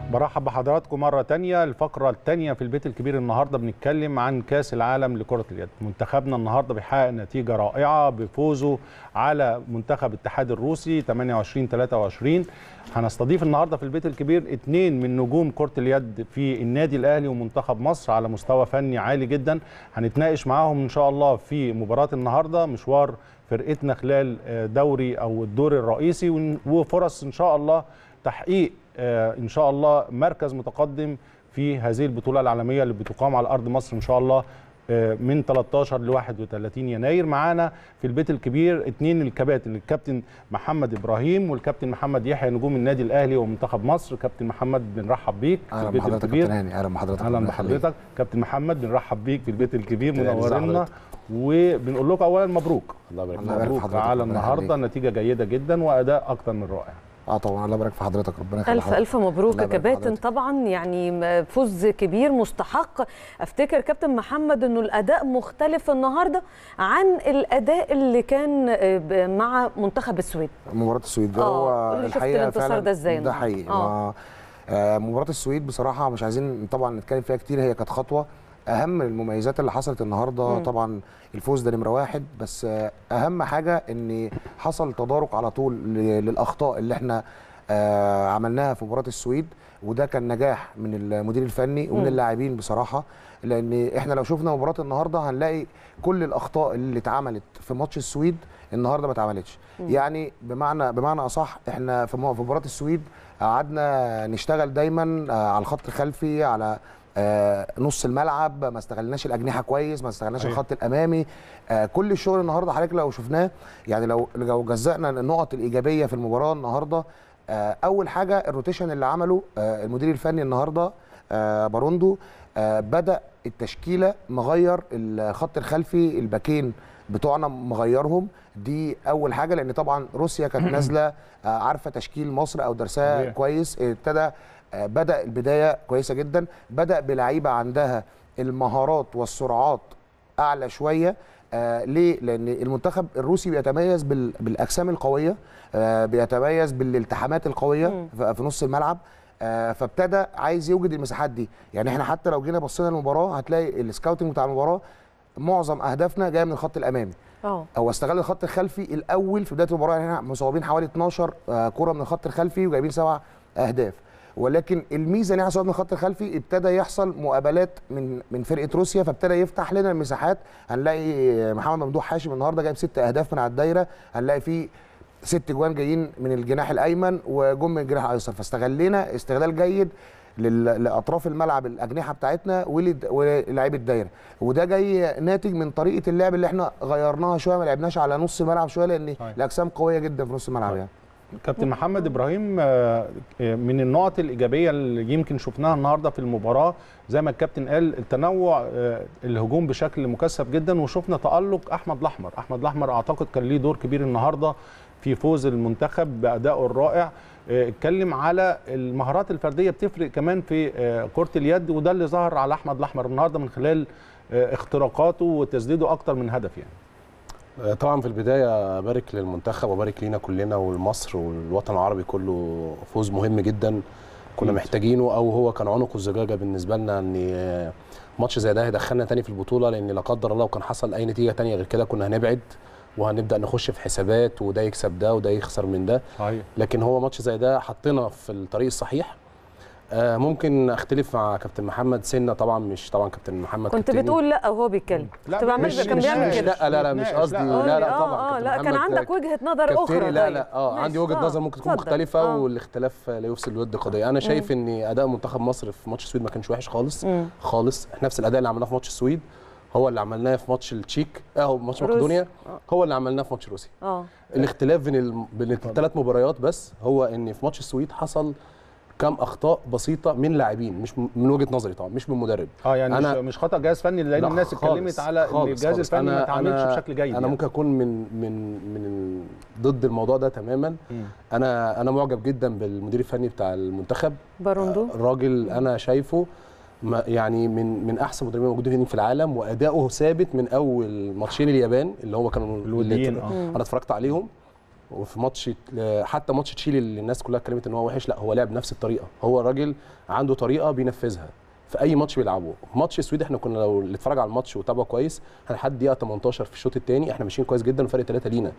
برحب بحضراتكم مرة تانية الفقرة التانية في البيت الكبير النهاردة بنتكلم عن كأس العالم لكرة اليد منتخبنا النهاردة بيحقق نتيجة رائعة بفوزه على منتخب الاتحاد الروسي 28-23 هنستضيف النهاردة في البيت الكبير اتنين من نجوم كرة اليد في النادي الأهلي ومنتخب مصر على مستوى فني عالي جدا هنتناقش معاهم إن شاء الله في مباراة النهاردة مشوار فرقتنا خلال دوري أو الدور الرئيسي وفرص إن شاء الله تحقيق ان شاء الله مركز متقدم في هذه البطوله العالميه اللي بتقام على ارض مصر ان شاء الله من 13 ل 31 يناير معانا في البيت الكبير اثنين الكباتن الكابتن محمد ابراهيم والكابتن محمد يحيى نجوم النادي الاهلي ومنتخب مصر كابتن محمد بنرحب بيك في البيت الكبير اهلا بحضرتك اهلا بحضرتك كابتن محمد بنرحب بيك في البيت الكبير منورنا وبنقول لكم اولا مبروك الله يبارك مبروك على النهارده نتيجه جيده جدا واداء اكثر من رائع اه طبعا الله يبارك في حضرتك ربنا يخليك الف الف مبروك يا كباتن طبعا يعني فوز كبير مستحق افتكر كابتن محمد انه الاداء مختلف النهارده عن الاداء اللي كان مع منتخب السويد مباراه السويد ده هو الحقيقه فعلا ده ازاي ده حقيقي آه. آه مباراه السويد بصراحه مش عايزين طبعا نتكلم فيها كتير هي كانت خطوه اهم المميزات اللي حصلت النهارده مم. طبعا الفوز ده نمره واحد بس اهم حاجه ان حصل تدارك على طول للاخطاء اللي احنا آه عملناها في مباراه السويد وده كان نجاح من المدير الفني ومن اللاعبين بصراحه لان احنا لو شفنا مباراه النهارده هنلاقي كل الاخطاء اللي اتعملت في ماتش السويد النهارده ما اتعملتش يعني بمعنى بمعنى اصح احنا في مباراه السويد قعدنا نشتغل دايما على الخط الخلفي على آه نص الملعب ما استغلناش الاجنحه كويس ما استغلناش أيه. الخط الامامي آه كل الشغل النهارده حضرتك لو شفناه يعني لو لو جزأنا النقط الايجابيه في المباراه النهارده آه اول حاجه الروتيشن اللي عمله آه المدير الفني النهارده آه باروندو آه بدا التشكيله مغير الخط الخلفي الباكين بتوعنا مغيرهم دي اول حاجه لان طبعا روسيا كانت نازله آه عارفه تشكيل مصر او درسها كويس ابتدى بدا البدايه كويسه جدا بدا بلعيبه عندها المهارات والسرعات اعلى شويه آه ليه لان المنتخب الروسي بيتميز بالاجسام القويه آه بيتميز بالالتحامات القويه مم. في نص الملعب آه فابتدى عايز يوجد المساحات دي يعني احنا حتى لو جينا بصينا المباراه هتلاقي السكاوتنج بتاع المباراه معظم اهدافنا جايه من الخط الامامي اه هو استغل الخط الخلفي الاول في بدايه المباراه يعني احنا مصوبين حوالي 12 كره من الخط الخلفي وجايبين سبع اهداف ولكن الميزه ان احنا صعدنا الخط الخلفي ابتدى يحصل مقابلات من من فرقه روسيا فابتدى يفتح لنا المساحات هنلاقي محمد ممدوح هاشم النهارده جايب ست اهداف من على الدايره هنلاقي في ست جوان جايين من الجناح الايمن وجم من الجناح الايسر فاستغلينا استغلال جيد لاطراف الملعب الاجنحه بتاعتنا ولاعيبه الدايره وده جاي ناتج من طريقه اللعب اللي احنا غيرناها شويه ما لعبناش على نص ملعب شويه لان الاجسام قويه جدا في نص الملعب يعني كابتن محمد ابراهيم من النقط الايجابيه اللي يمكن شفناها النهارده في المباراه زي ما الكابتن قال التنوع الهجوم بشكل مكثف جدا وشفنا تالق احمد الاحمر احمد الاحمر اعتقد كان ليه دور كبير النهارده في فوز المنتخب بادائه الرائع اتكلم على المهارات الفرديه بتفرق كمان في كره اليد وده اللي ظهر على احمد الاحمر النهارده من خلال اختراقاته وتسديده اكتر من هدف يعني طبعا في البدايه ابارك للمنتخب وابارك لينا كلنا ولمصر والوطن العربي كله فوز مهم جدا كنا محتاجينه او هو كان عنق الزجاجه بالنسبه لنا ان ماتش زي ده هيدخلنا تاني في البطوله لان لا قدر الله وكان حصل اي نتيجه تانية غير كده كنا هنبعد وهنبدا نخش في حسابات وده يكسب ده وده يخسر من ده صحيح. لكن هو ماتش زي ده حطينا في الطريق الصحيح آه ممكن اختلف مع كابتن محمد سنه طبعا مش طبعا كابتن محمد كنت كابتن بتقول لا وهو بيتكلم لا كنت بعمل مش- كان مش- بيعمل كده لا لا لا مش قصدي لا لا آه، طبعا اه كابتن لا كان محمد عندك وجهه نظر كابتني اخرى لا طيب. لا اه ماشي. عندي وجهه آه، نظر ممكن تكون اتفضل. مختلفه آه. والاختلاف لا يفسد الود قضيه انا شايف ان اداء منتخب مصر في ماتش السويد ما كانش وحش خالص مم. خالص نفس الاداء اللي عملناه في ماتش السويد هو اللي عملناه في ماتش التشيك اه ماتش روسيا. مقدونيا آه. هو اللي عملناه في ماتش روسيا اه الاختلاف بين ال... بين الثلاث مباريات بس هو ان في ماتش السويد حصل كم اخطاء بسيطه من لاعبين مش م- من وجهه نظري طبعا مش من مدرب اه يعني أنا- مش مش خطا جهاز فني لان لا الناس خالص، اتكلمت على ان خالص، الجهاز خالص. الفني ما أنا- تعاملش أنا- بشكل جيد انا يعني. ممكن اكون من من من ضد الموضوع ده تماما مم. انا انا معجب جدا بالمدير الفني بتاع المنتخب باروندو الراجل انا شايفه ما يعني من من احسن المدربين الموجودين في العالم واداؤه ثابت من اول ماتشين اليابان اللي هو كانوا الوديين، اللي آه. انا اتفرجت عليهم وفي ماتش حتى ماتش تشيلي اللي الناس كلها اتكلمت ان هو وحش لا هو لعب نفس الطريقه هو الراجل عنده طريقه بينفذها في اي ماتش بيلعبه ماتش السويد احنا كنا لو اللي اتفرج على الماتش وتابعه كويس لحد دقيقه 18 في الشوط الثاني احنا ماشيين كويس جدا وفرق ثلاثه لينا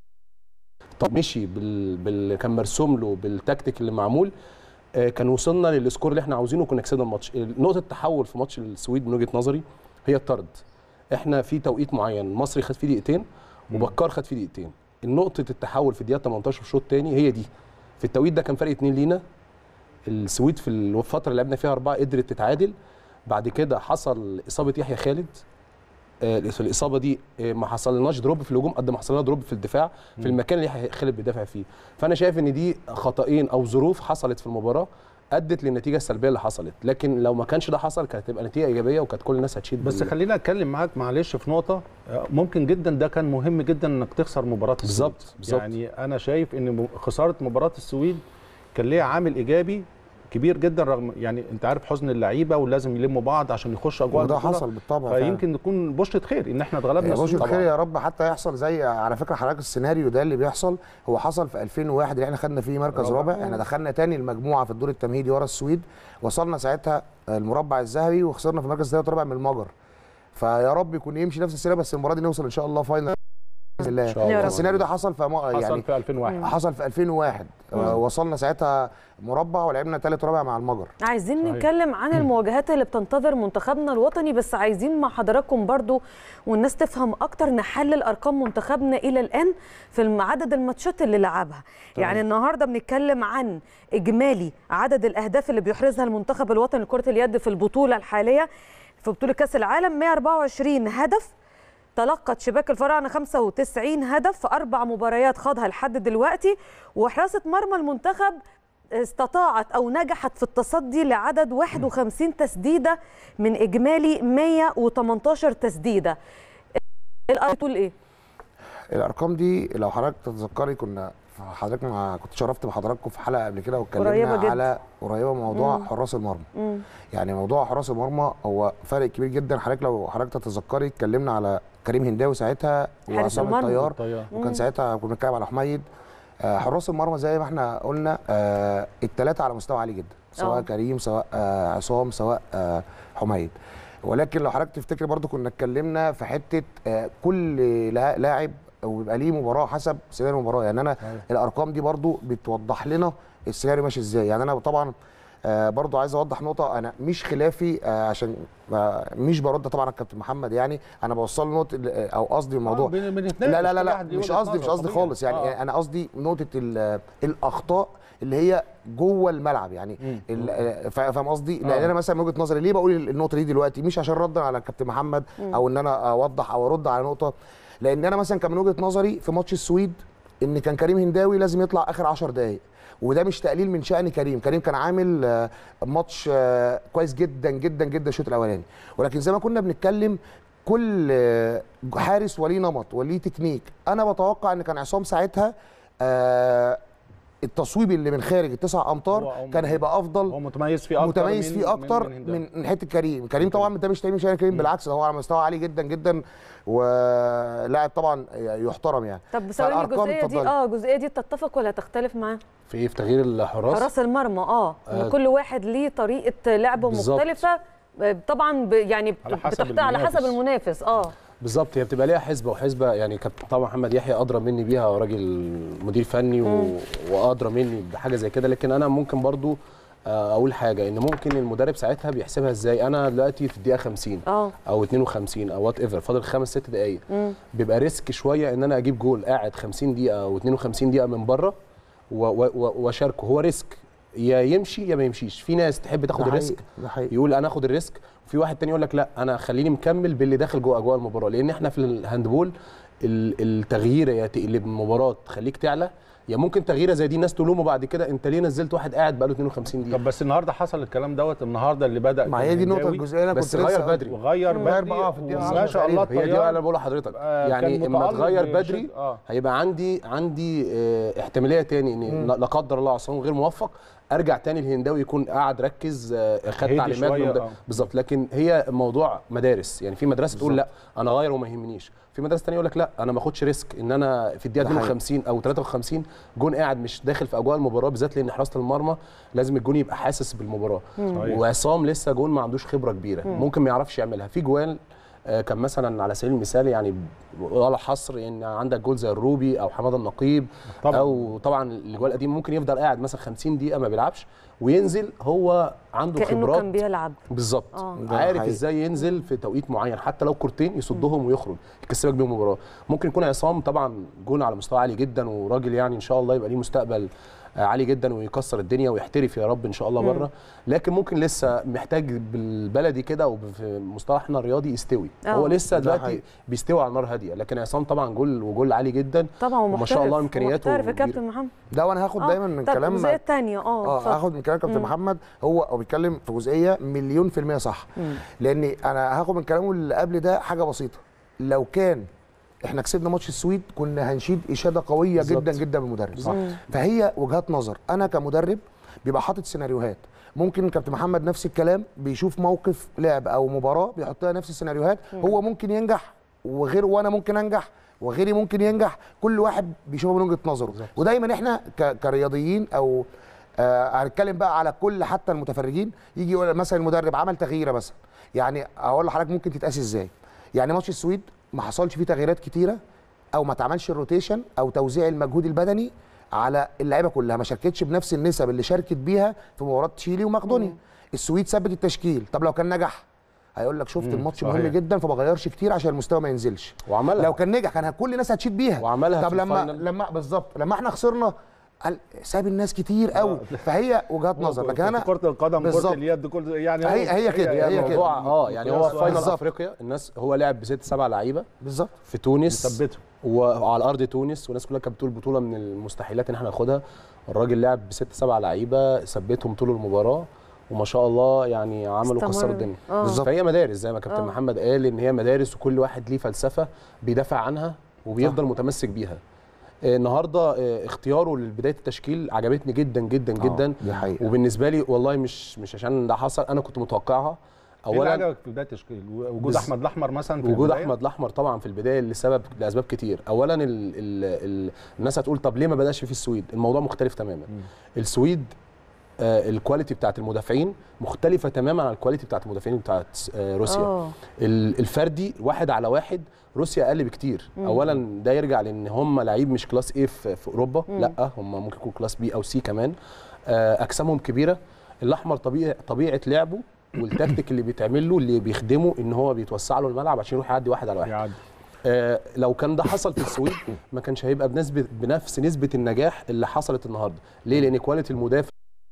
طب مشي بال... بال... كان مرسوم له بالتكتيك اللي معمول آه، كان وصلنا للسكور اللي احنا عاوزينه وكنا كسبنا الماتش نقطه التحول في ماتش السويد من وجهه نظري هي الطرد احنا في توقيت معين مصري خد فيه دقيقتين وبكار خد فيه دقيقتين نقطه التحول في الدقيقه 18 في الشوط الثاني هي دي في التوقيت ده كان فرق اتنين لينا السويد في الفتره اللي لعبنا فيها اربعه قدرت تتعادل بعد كده حصل اصابه يحيى خالد آه، في الاصابه دي آه، ما حصلناش دروب في الهجوم قد ما حصل لنا دروب في الدفاع في المكان اللي يحيى خالد بيدافع فيه فانا شايف ان دي خطأين او ظروف حصلت في المباراه ادت للنتيجه السلبيه اللي حصلت لكن لو ما كانش ده حصل كانت هتبقى نتيجه ايجابيه وكانت كل الناس هتشيد بس بال- خلينا اتكلم معاك معلش في نقطه آه، ممكن جدا ده كان مهم جدا انك تخسر مباراه السويد بالظبط، بالظبط. يعني انا شايف ان م- خساره مباراه السويد كان ليها عامل ايجابي كبير جدا رغم يعني انت عارف حزن اللعيبه ولازم يلموا بعض عشان يخشوا اجواء وده البطولة. حصل بالطبع فعلا. فيمكن نكون بشرة خير ان احنا اتغلبنا يا باشا السويد. الخير يا رب حتى يحصل زي على فكره حضرتك السيناريو ده اللي بيحصل هو حصل في 2001 اللي احنا خدنا فيه مركز رابع. رابع احنا دخلنا تاني المجموعه في الدور التمهيدي ورا السويد وصلنا ساعتها المربع الذهبي وخسرنا في المركز الثالث رابع من المجر فيا رب يكون يمشي نفس السيناريو بس المره دي نوصل ان شاء الله فاينل باذن الله إن شاء الله. السيناريو ده حصل في حصل يعني في 2001 حصل في 2001 آه، وصلنا ساعتها مربع ولعبنا ثالث رابع مع المجر عايزين صحيح. نتكلم عن المواجهات اللي بتنتظر منتخبنا الوطني بس عايزين مع حضراتكم برضو والناس تفهم اكتر نحلل ارقام منتخبنا الى الان في الم- عدد الماتشات اللي لعبها يعني النهارده بنتكلم عن اجمالي عدد الاهداف اللي بيحرزها المنتخب الوطني لكره اليد في البطوله الحاليه في بطوله كاس العالم 124 هدف تلقت شباك الفراعنه 95 هدف في اربع مباريات خاضها لحد دلوقتي وحراسه مرمى المنتخب استطاعت او نجحت في التصدي لعدد 51 تسديده من اجمالي 118 تسديده الارض تقول ايه الارقام دي لو حضرتك تتذكري كنا حضرتك مع كنت شرفت بحضراتكم في حلقه قبل كده قريبة واتكلمنا جدا. على قريبه من موضوع مم. حراس المرمى مم. يعني موضوع حراس المرمى هو فرق كبير جدا حضرتك لو حضرتك تتذكري اتكلمنا على كريم هنداوي ساعتها حارس وعصام المرمى. الطيار الطيار. وكان ساعتها كنا بنتكلم على حميد آه، حراس المرمى زي ما احنا قلنا آه، الثلاثه على مستوى عالي جدا سواء آه. كريم سواء آه، عصام سواء آه، حميد ولكن لو حضرتك تفتكر برضو كنا اتكلمنا في حته آه، كل لا- لاعب ويبقى ليه مباراه حسب سيناريو المباراه يعني انا صحيح. الارقام دي برضو بتوضح لنا السيناريو ماشي ازاي يعني انا طبعا آه، برضو عايز اوضح نقطه انا مش خلافي آه، عشان آه، مش برد طبعا على الكابتن محمد يعني انا بوصل له نقطه ال- او قصدي الموضوع آه، بن- بنتناقش، لا لا لا, كل لا واحد يقول مش وجهة قصدي مش نظره قصدي طبيعي. خالص يعني آه. انا قصدي نقطه ال- الاخطاء اللي هي جوه الملعب يعني مم. ال- آه، فا- فاهم قصدي آه. لان انا مثلا من وجهه نظري ليه بقول النقطه دي دلوقتي مش عشان ردا على الكابتن محمد او ان انا اوضح او ارد على نقطه لان انا مثلا كان من وجهه نظري في ماتش السويد ان كان كريم هنداوي لازم يطلع اخر 10 دقائق وده مش تقليل من شأن كريم كريم كان عامل آه، ماتش آه، كويس جدا جدا جدا الشوط الاولاني ولكن زي ما كنا بنتكلم كل آه، حارس وليه نمط وليه تكنيك انا بتوقع ان كان عصام ساعتها آه، التصويب اللي من خارج التسع امتار هو- هو- كان هيبقى افضل هو متميز فيه اكتر متميز من- فيه اكتر من, من, من حته كريم كريم طبعا ده مش تقليل من شأن كريم بالعكس ده هو على مستوى عالي جدا جدا ولاعب طبعا يحترم يعني طب ثواني فالأرقام الجزئيه دي اتفضلي. اه الجزئيه دي تتفق ولا تختلف معاه في ايه في تغيير الحراس حراس المرمى اه ان آه. كل واحد ليه طريقه لعب بالظبط. مختلفه آه، طبعا ب- يعني على حسب بتحت على حسب المنافس. المنافس اه بالظبط هي بتبقى ليها حسبه وحسبه يعني كابتن طبعا محمد يحيى ادرى مني بيها راجل مدير فني و... وادرى مني بحاجه زي كده لكن انا ممكن برضو آه، اقول حاجه ان ممكن المدرب ساعتها بيحسبها ازاي انا دلوقتي في الدقيقه 50 اه او 52 او وات ايفر فاضل خمس ست دقائق بيبقى ريسك شويه ان انا اجيب جول قاعد 50 دقيقه او 52 دقيقه من بره و- و- و- واشاركه هو ريسك يا يمشي يا ما يمشيش في ناس تحب تاخد ده الريسك حقيقي، ده حقيقي يقول انا اخد الريسك وفي واحد تاني يقول لك لا انا خليني مكمل باللي داخل جوه اجواء المباراه لان احنا في الهاندبول ال- التغييره يا تقلب المباراه تخليك تعلى يا ممكن تغييره زي دي ناس تلومه بعد كده انت ليه نزلت واحد قاعد بقاله 52 دقيقه طب بس النهارده حصل الكلام دوت النهارده اللي بدا ما كان هي دي النقطه هنداوي الجزئيه اللي انا بس كنت غير لسه بدري. وغير غير بدري بقى في الدقيقة ما 10 شاء الله هي دي الطيار بقى انا بقول لحضرتك آه، كان يعني اما متألق تغير بشد- بدري آه. هيبقى عندي عندي آه، احتماليه تاني ان لا لا قدر الله عصام غير موفق ارجع تاني الهنداوي يكون قاعد ركز آه، خد هدي تعليمات من شوية، المد- آه. بالظبط لكن هي موضوع مدارس يعني في مدرسه تقول لا انا غير وما يهمنيش في مدرسه ثانيه يقول لك لا انا ما اخدش ريسك ان انا في الدقيقه ده حقيقي. 52 او 53 جون قاعد مش داخل في اجواء المباراه بالذات لان حراسه المرمى لازم الجون يبقى حاسس بالمباراه صحيح. وعصام لسه جون ما عندوش خبره كبيره ممكن ما يعرفش يعملها في جوان آه، كان مثلا على سبيل المثال يعني ولا حصر ان عندك جول زي الروبي او حماده النقيب طبعاً. او طبعا الجوال القديم ممكن يفضل قاعد مثلا 50 دقيقه ما بيلعبش وينزل هو عنده كانه خبرات كان بيلعب بالظبط آه. ده عارف حقيقي. ازاي ينزل في توقيت معين حتى لو كورتين يصدهم ويخرج يكسبك بيهم المباراه ممكن يكون عصام طبعا جون على مستوى عالي جدا وراجل يعني ان شاء الله يبقى ليه مستقبل آه، عالي جدا ويكسر الدنيا ويحترف يا رب ان شاء الله بره لكن ممكن لسه محتاج بالبلدي كده وفي مصطلحنا الرياضي يستوي آه. هو لسه ده دلوقتي حقيقي. بيستوي على نار هاديه لكن عصام طبعا جول وجول عالي جدا طبعا وما ومحترف شاء الله إمكانياته محترف يا كبيرة. كابتن محمد ده وانا هاخد آه، دايما من طب كلام الجزئيه الثانيه اه اه اتفضل. هاخد من كلام كابتن محمد هو هو بيتكلم في جزئيه مليون في الميه صح لاني انا هاخد من كلامه اللي قبل ده حاجه بسيطه لو كان احنا كسبنا ماتش السويد كنا هنشيد اشاده قويه بالظبط. جدا جدا بالمدرب صح. فهي وجهات نظر انا كمدرب بيبقى حاطط سيناريوهات ممكن كابتن محمد نفس الكلام بيشوف موقف لعب او مباراه بيحط لها نفس السيناريوهات هو ممكن ينجح وغير وانا ممكن انجح وغيري ممكن ينجح كل واحد بيشوفها من وجهه نظره ودايما احنا ك- كرياضيين او آه هنتكلم بقى على كل حتى المتفرجين يجي يقول مثلا المدرب عمل تغييره مثلا يعني اقول لحضرتك ممكن تتقاس ازاي يعني ماتش السويد ما حصلش فيه تغييرات كتيره او ما اتعملش الروتيشن او توزيع المجهود البدني على اللعيبه كلها ما شاركتش بنفس النسب اللي شاركت بيها في مباراه تشيلي ومقدونيا السويد ثبت التشكيل طب لو كان نجح هيقول لك شفت الماتش صحيح. مهم جدا فما غيرش كتير عشان المستوى ما ينزلش وعملها. لو كان نجح كان كل الناس هتشيد بيها وعملها طب في لما الفاينل. لما بالظبط لما احنا خسرنا قال ساب الناس كتير قوي فهي وجهات نظر لكن انا في كره القدم كره بالظبط. اليد كل يعني هي- هي كده، هي هي كده. الموضوع اه يعني هو في فاينل بالظبط. افريقيا الناس هو لعب بست سبع لعيبه بالظبط في تونس مثبته. وعلى ارض تونس والناس كلها كانت بتقول بطوله من المستحيلات ان احنا ناخدها الراجل لعب بست سبع لعيبه ثبتهم طول المباراه وما شاء الله يعني عملوا استمر. كسروا الدنيا آه. بالظبط. فهي مدارس زي ما كابتن آه. محمد قال ان هي مدارس وكل واحد ليه فلسفه بيدافع عنها وبيفضل متمسك بيها آه، النهارده آه، اختياره لبدايه التشكيل عجبتني جدا جدا جدا دي حقيقة. وبالنسبه لي والله مش مش عشان ده حصل انا كنت متوقعها اولا اولا عجبك في بدايه التشكيل وجود بز- احمد الاحمر مثلا في وجود البداية؟ احمد الاحمر طبعا في البدايه لسبب لاسباب كتير اولا ال ال ال الناس هتقول طب ليه ما بداش في السويد الموضوع مختلف تماما السويد آه الكواليتي بتاعت المدافعين مختلفه تماما عن الكواليتي بتاعت المدافعين بتاعت آه روسيا آه. ال- الفردي واحد على واحد روسيا اقل بكتير اولا ده يرجع لان هم لعيب مش كلاس ايه في, في اوروبا لا هم ممكن يكون كلاس بي او سي كمان آه اجسامهم كبيره الاحمر طبيعه طبيعه لعبه والتكتيك اللي بيتعمل له اللي بيخدمه ان هو بيتوسع له الملعب عشان يروح يعدي واحد على واحد يعدي آه لو كان ده حصل في السويد ما كانش هيبقى بنسبه بنفس نسبه النجاح اللي حصلت النهارده ليه لان كواليتي المدافع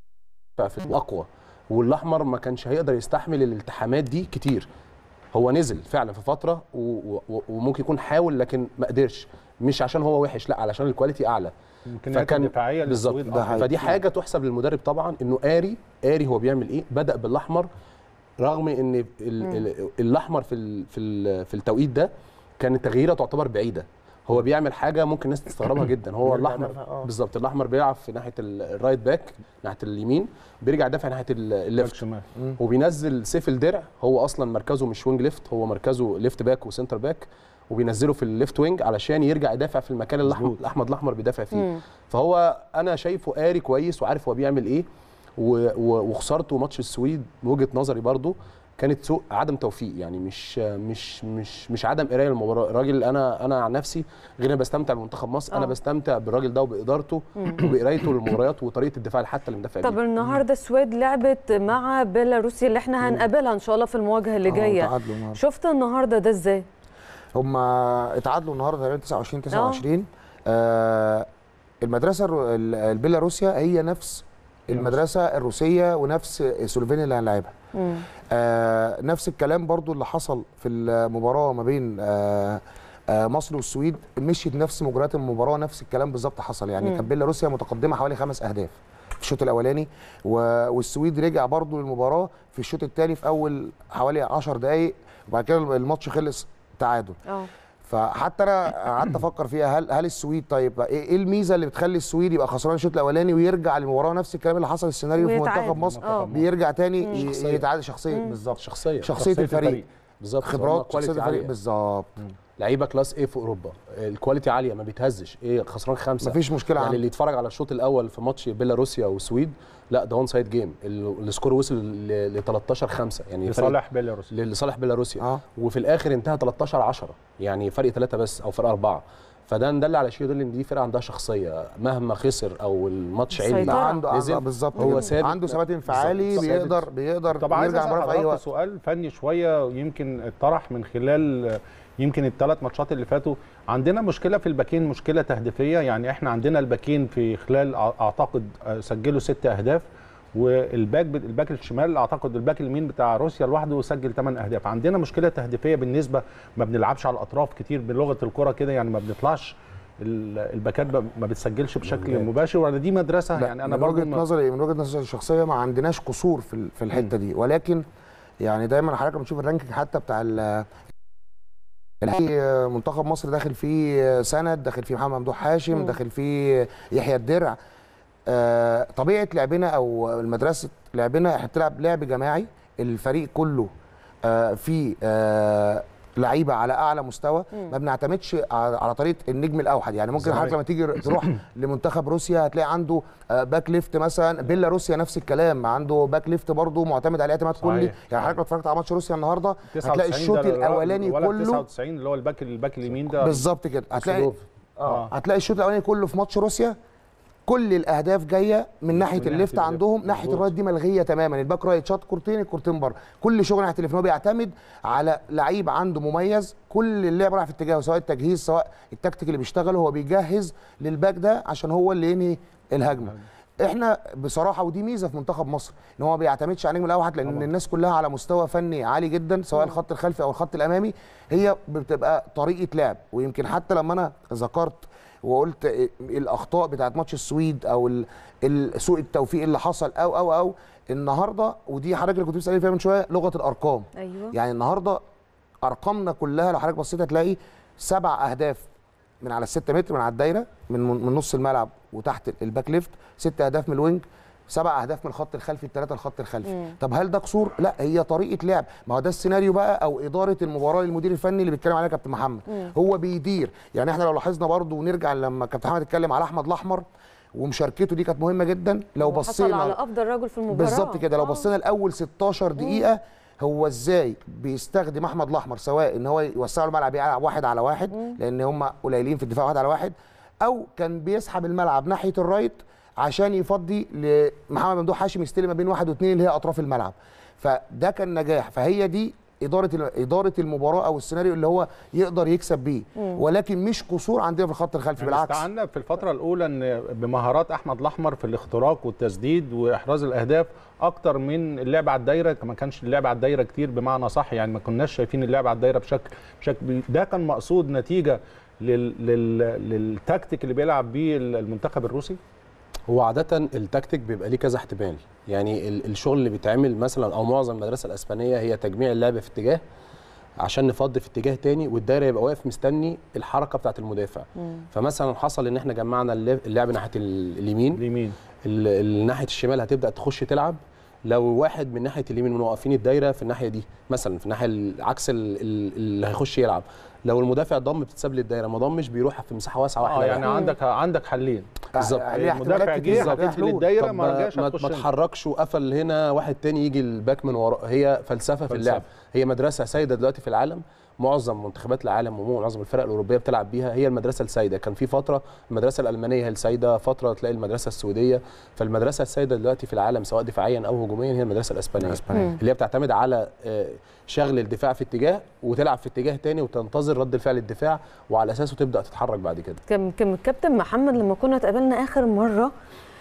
في اقوى والاحمر ما كانش هيقدر يستحمل الالتحامات دي كتير هو نزل فعلا في فتره و- و- وممكن يكون حاول لكن ما قدرش مش عشان هو وحش لا علشان الكواليتي اعلى الامكانيات الدفاعيه بالظبط للسويد ده أفضل. حقيقي. فدي حاجه تحسب للمدرب طبعا انه قاري قاري هو بيعمل ايه بدا بالاحمر رغم ان ال- ال- الاحمر في ال- في ال- في التوقيت ده كانت تغييره تعتبر بعيده هو بيعمل حاجه ممكن الناس تستغربها جدا هو بيرجع الاحمر يدافع، آه. بالظبط الاحمر بيلعب في ناحيه ال- الرايت باك ناحيه اليمين بيرجع يدافع ناحيه ال- باك الليفت شمال وبينزل سيف الدرع هو اصلا مركزه مش وينج ليفت هو مركزه ليفت باك وسنتر باك وبينزله في الليفت وينج علشان يرجع يدافع في المكان اللي احمد مظبوط. احمد الاحمر بيدافع فيه مم. فهو انا شايفه قاري كويس وعارف هو بيعمل ايه و- و- وخسارته ماتش السويد من وجهه نظري برضو كانت سوء عدم توفيق يعني مش مش مش مش عدم قرايه للمباراه الراجل انا انا عن نفسي غير انا بستمتع بمنتخب مصر انا آه. بستمتع بالراجل ده وبادارته وبقرايته للمباريات وطريقه الدفاع حتى اللي مدافع طب بيه النهارده السويد لعبت مع بيلاروسيا اللي احنا هنقابلها ان شاء الله في المواجهه اللي آه، جايه تعادلوا النهارده. شفت النهارده ده ازاي هم اتعادلوا النهارده تقريبا 29 29 آه المدرسه الرو- ال- البيلاروسيا هي نفس المدرسه الروسيه ونفس سلوفينيا اللي هنلعبها مم. آه نفس الكلام برضو اللي حصل في المباراه ما بين آه آه مصر والسويد مشيت نفس مجريات المباراه نفس الكلام بالظبط حصل يعني مم. كانت بيلاروسيا متقدمه حوالي خمس اهداف في الشوط الاولاني و- والسويد رجع برضو للمباراه في الشوط الثاني في اول حوالي 10 دقائق وبعد كده الماتش خلص تعادل اه فحتى انا قعدت افكر فيها هل هل السويد طيب ايه إيه الميزه اللي بتخلي السويد يبقى خسران الشوط الاولاني ويرجع للمباراه نفس الكلام اللي حصل السيناريو في ويتعادل. منتخب مصر آه. بيرجع تاني ي- شخصية. يتعادل شخصيا بالظبط شخصيه شخصيه الفريق بالظبط خبرات كواليتي شخصيه الفريق عاليه بالظبط لعيبه كلاس ايه في اوروبا الكواليتي عاليه ما بيتهزش ايه خسران خمسه مفيش مشكله يعني عنده. اللي يتفرج على الشوط الاول في ماتش بيلاروسيا والسويد لا ده وان سايد جيم ال- السكور وصل ل 13 5 يعني فرق- لصالح بيلاروس لصالح بيلاروسيا آه. وفي الاخر انتهى 13 10 يعني فرق ثلاثه بس او فرق اربعه فده ندل على شيء يدل ان دي فرقه عندها شخصيه مهما خسر او الماتش السيطرة. علي لا عنده نزل، عنده بالظبط هو كده. ثابت عنده ثبات انفعالي بالظبط. بيقدر بيقدر طب عايز يرجع اسال المباراه في اي حضرتك وقت سؤال فني شويه يمكن اتطرح من خلال يمكن الثلاث ماتشات اللي فاتوا عندنا مشكله في الباكين مشكله تهديفيه يعني احنا عندنا الباكين في خلال أع- اعتقد آه، سجلوا ست اهداف والباك الباك الشمال اعتقد الباك اليمين بتاع روسيا لوحده سجل 8 اهداف عندنا مشكله تهديفيه بالنسبه ما بنلعبش على الاطراف كتير بلغه الكره كده يعني ما بنطلعش ال- الباكات ب- ما بتسجلش بشكل مباشر ولا دي مدرسه لا يعني انا من برضو وجهه ما- نظري من وجهه نظري الشخصيه ما عندناش قصور في ال- في الحته دي ولكن يعني دايما حضرتك لما تشوف الرانكينج حتى بتاع ال الحقيقي منتخب مصر داخل فيه سند داخل فيه محمد ممدوح هاشم داخل فيه يحيى الدرع آه، طبيعه لعبنا او المدرسه لعبنا احنا بنلعب لعب جماعي الفريق كله آه، فيه آه، لعيبه على اعلى مستوى ما بنعتمدش على على طريقه النجم الاوحد يعني ممكن صحيح. حضرتك لما تيجي تروح لمنتخب روسيا هتلاقي عنده آه، باك ليفت مثلا بيلا روسيا نفس الكلام عنده باك ليفت برضه معتمد عليه اعتماد صحيح. كلي يعني حضرتك لو اتفرجت على ماتش روسيا النهارده هتلاقي 99 الشوط ده الاولاني ولا كله 99 اللي هو الباك الباك اليمين ده بالظبط كده هتلاقي سلوف. اه هتلاقي الشوط الاولاني كله في ماتش روسيا كل الاهداف جايه من ناحيه ناحية الليفت الليفت. عندهم ناحيه مظبوط. الرايت دي ملغيه تماما الباك رايت شاط كورتين الكورتين بره كل شغل ناحيه الليفت هو بيعتمد على لعيب عنده مميز كل اللعب رايح في اتجاهه سواء التجهيز سواء التكتيك اللي بيشتغله هو بيجهز للباك ده عشان هو اللي ينهي الهجمه احنا بصراحه ودي ميزه في منتخب مصر ان هو ما بيعتمدش على النجم الاوحد لان طبعا. الناس كلها على مستوى فني عالي جدا سواء الخط الخلفي او الخط الامامي هي بتبقى طريقه لعب ويمكن حتى لما انا ذكرت وقلت إيه الاخطاء بتاعت ماتش السويد او ال- ال- سوء التوفيق اللي حصل او او او النهارده ودي حضرتك اللي كنت بتسالني فيها من شويه لغه الارقام ايوه يعني النهارده ارقامنا كلها لو حضرتك بصيت هتلاقي سبع اهداف من على الستة متر من على الدايره من من نص الملعب وتحت الباك ليفت ست اهداف من الوينج سبع اهداف من الخط الخلفي الثلاثه الخط الخلفي طب هل ده قصور لا هي طريقه لعب ما هو ده السيناريو بقى او اداره المباراه للمدير الفني اللي بيتكلم عليها كابتن محمد هو بيدير يعني احنا لو لاحظنا برضو ونرجع لما كابتن محمد اتكلم على احمد الاحمر ومشاركته دي كانت مهمه جدا لو حصل بصينا على افضل رجل في المباراه بالظبط كده لو آه. بصينا الاول 16 دقيقه هو ازاي بيستخدم احمد الاحمر سواء ان هو يوسع له الملعب يلعب واحد على واحد لان هم قليلين في الدفاع واحد على واحد او كان بيسحب الملعب ناحيه الرايت عشان يفضي لمحمد ممدوح هاشم يستلم ما بين واحد واثنين اللي هي اطراف الملعب فده كان نجاح فهي دي اداره اداره المباراه او السيناريو اللي هو يقدر يكسب بيه ولكن مش قصور عندنا في الخط الخلفي يعني بالعكس استعنا في الفترة الأولى إن بمهارات أحمد الأحمر في الاختراق والتسديد وإحراز الأهداف أكتر من اللعب على الدايرة ما كانش اللعب على الدايرة كتير بمعنى صح يعني ما كناش شايفين اللعب على الدايرة بشكل بشكل ده كان مقصود نتيجة لل لل للتكتيك اللي بيلعب بيه المنتخب الروسي هو عادة التكتيك بيبقى ليه كذا احتمال يعني ال- الشغل اللي بيتعمل مثلا او معظم المدرسة الاسبانية هي تجميع اللعب في اتجاه عشان نفضي في اتجاه تاني والدايره يبقى واقف مستني الحركه بتاعه المدافع فمثلا حصل ان احنا جمعنا اللعب اللعب ناحيه ال- اليمين اليمين ال- ال- ناحيه الشمال هتبدا تخش تلعب لو واحد من ناحيه اليمين موقفين الدايره في الناحيه دي مثلا في الناحيه العكس ال- ال- اللي هيخش يلعب لو المدافع ضم بتتساب للدايره ما ضمش بيروح في مساحه واسعه واحده اه يعني عندك عندك حلين بالظبط. عليه المدافع احتمالات جه كتير عليه هتقفل حلول. الدايره طب ما رجعش ما, هتخش ما انت. تحركش وقفل هنا واحد تاني يجي الباك من وراه هي فلسفه في فلسفة. اللعب هي مدرسه سائده دلوقتي في العالم معظم منتخبات العالم ومعظم الفرق الاوروبيه بتلعب بيها هي المدرسه السائده كان في فتره المدرسه الالمانيه هي السائده فتره تلاقي المدرسه السويديه فالمدرسه السائده دلوقتي في العالم سواء دفاعيا او هجوميا هي المدرسه الاسبانيه الإسبانية. اللي هي بتعتمد على آه، شغل الدفاع في اتجاه وتلعب في اتجاه تاني وتنتظر رد الفعل الدفاع وعلى اساسه تبدا تتحرك بعد كده كان كان كابتن محمد لما كنا اتقابلنا اخر مره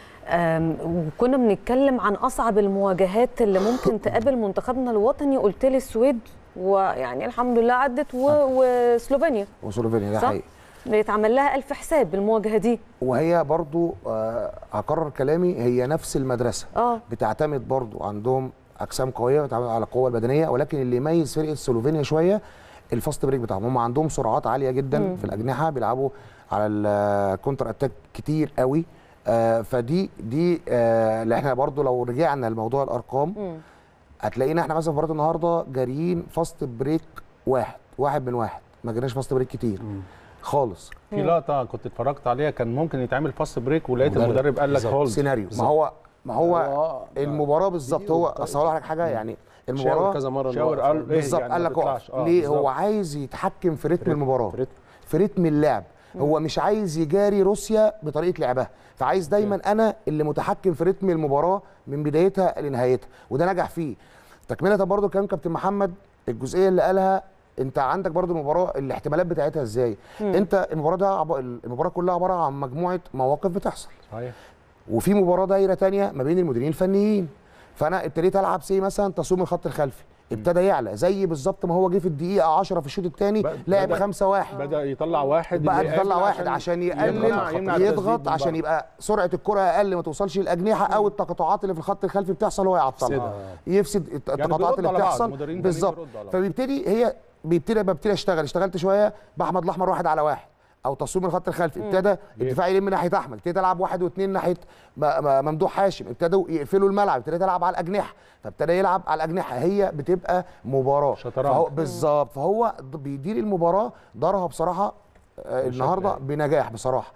آم، وكنا بنتكلم عن اصعب المواجهات اللي ممكن تقابل منتخبنا الوطني قلت لي السويد ويعني الحمد لله عدت و... وسلوفينيا وسلوفينيا ده صح؟ حقيقي بيتعمل لها الف حساب بالمواجهه دي وهي برضو آه، هكرر كلامي هي نفس المدرسه اه بتعتمد برضو عندهم اجسام قويه بتعتمد على القوه البدنيه ولكن اللي يميز فرقه سلوفينيا شويه الفاست بريك بتاعهم هم عندهم سرعات عاليه جدا مم. في الاجنحه بيلعبوا على الكونتر اتاك كتير قوي آه فدي دي آه اللي احنا برضو لو رجعنا لموضوع الارقام مم. هتلاقينا احنا مثلا في مباراه النهارده جاريين فاست بريك واحد واحد من واحد ما جريناش فاست بريك كتير خالص في لقطه كنت اتفرجت عليها كان ممكن يتعمل فاست بريك ولقيت مدرب. المدرب قال لك بالظبط. هولد سيناريو ما بالظبط. هو ما هو آه، المباراه بالظبط فيديو هو طيب. اصل هقول لك حاجه يعني شاور المباراه كذا مره إن شاور هو قال أقفل. إيه بالظبط يعني قال ما لك اقف تطلعش. آه، ليه بالظبط. هو عايز يتحكم في رتم المباراه في رتم. في رتم اللعب هو مش عايز يجاري روسيا بطريقه لعبها فعايز دايما انا اللي متحكم في رتم المباراه من بدايتها لنهايتها وده نجح فيه تكمله برضو كلام كابتن محمد الجزئيه اللي قالها انت عندك برضو المباراه الاحتمالات بتاعتها ازاي انت المباراه ده عب... المباراه كلها عباره عن مجموعه مواقف بتحصل صحيح وفي مباراه دايره تانية ما بين المديرين الفنيين فانا ابتديت العب سي مثلا تصويم الخط الخلفي ابتدى يعلى زي بالظبط ما هو جه في الدقيقه 10 في الشوط الثاني ب- لعب بدأ- 5 1 بدا يطلع واحد بقى اللي تطلع قافل واحد عشان يقلل يمنع- يمنع التسديد يضغط من عشان بره. يبقى سرعه الكره اقل ما توصلش للاجنحه او التقاطعات اللي في الخط الخلفي بتحصل هو يعطلها يفسدها. يفسد الت- التقاطعات بيردوا اللي على بعض، بتحصل المدربين الفنيين بالظبط بيردوا على بعض. فبيبتدي هي بيبتدي ببتدي اشتغل اشتغلت شويه باحمد الاحمر واحد على واحد او تصوير من الخط الخلفي ابتدى الدفاع يلم ناحيه احمد ابتدى العب واحد واثنين ناحيه م- م- ممدوح هاشم ابتدوا يقفلوا الملعب ابتدى يلعب على الاجنحه فابتدى يلعب على الاجنحه هي بتبقى مباراه شطرنج. فهو بالظبط فهو ض- بيدير المباراه دارها بصراحه آه، النهارده بنجاح بصراحه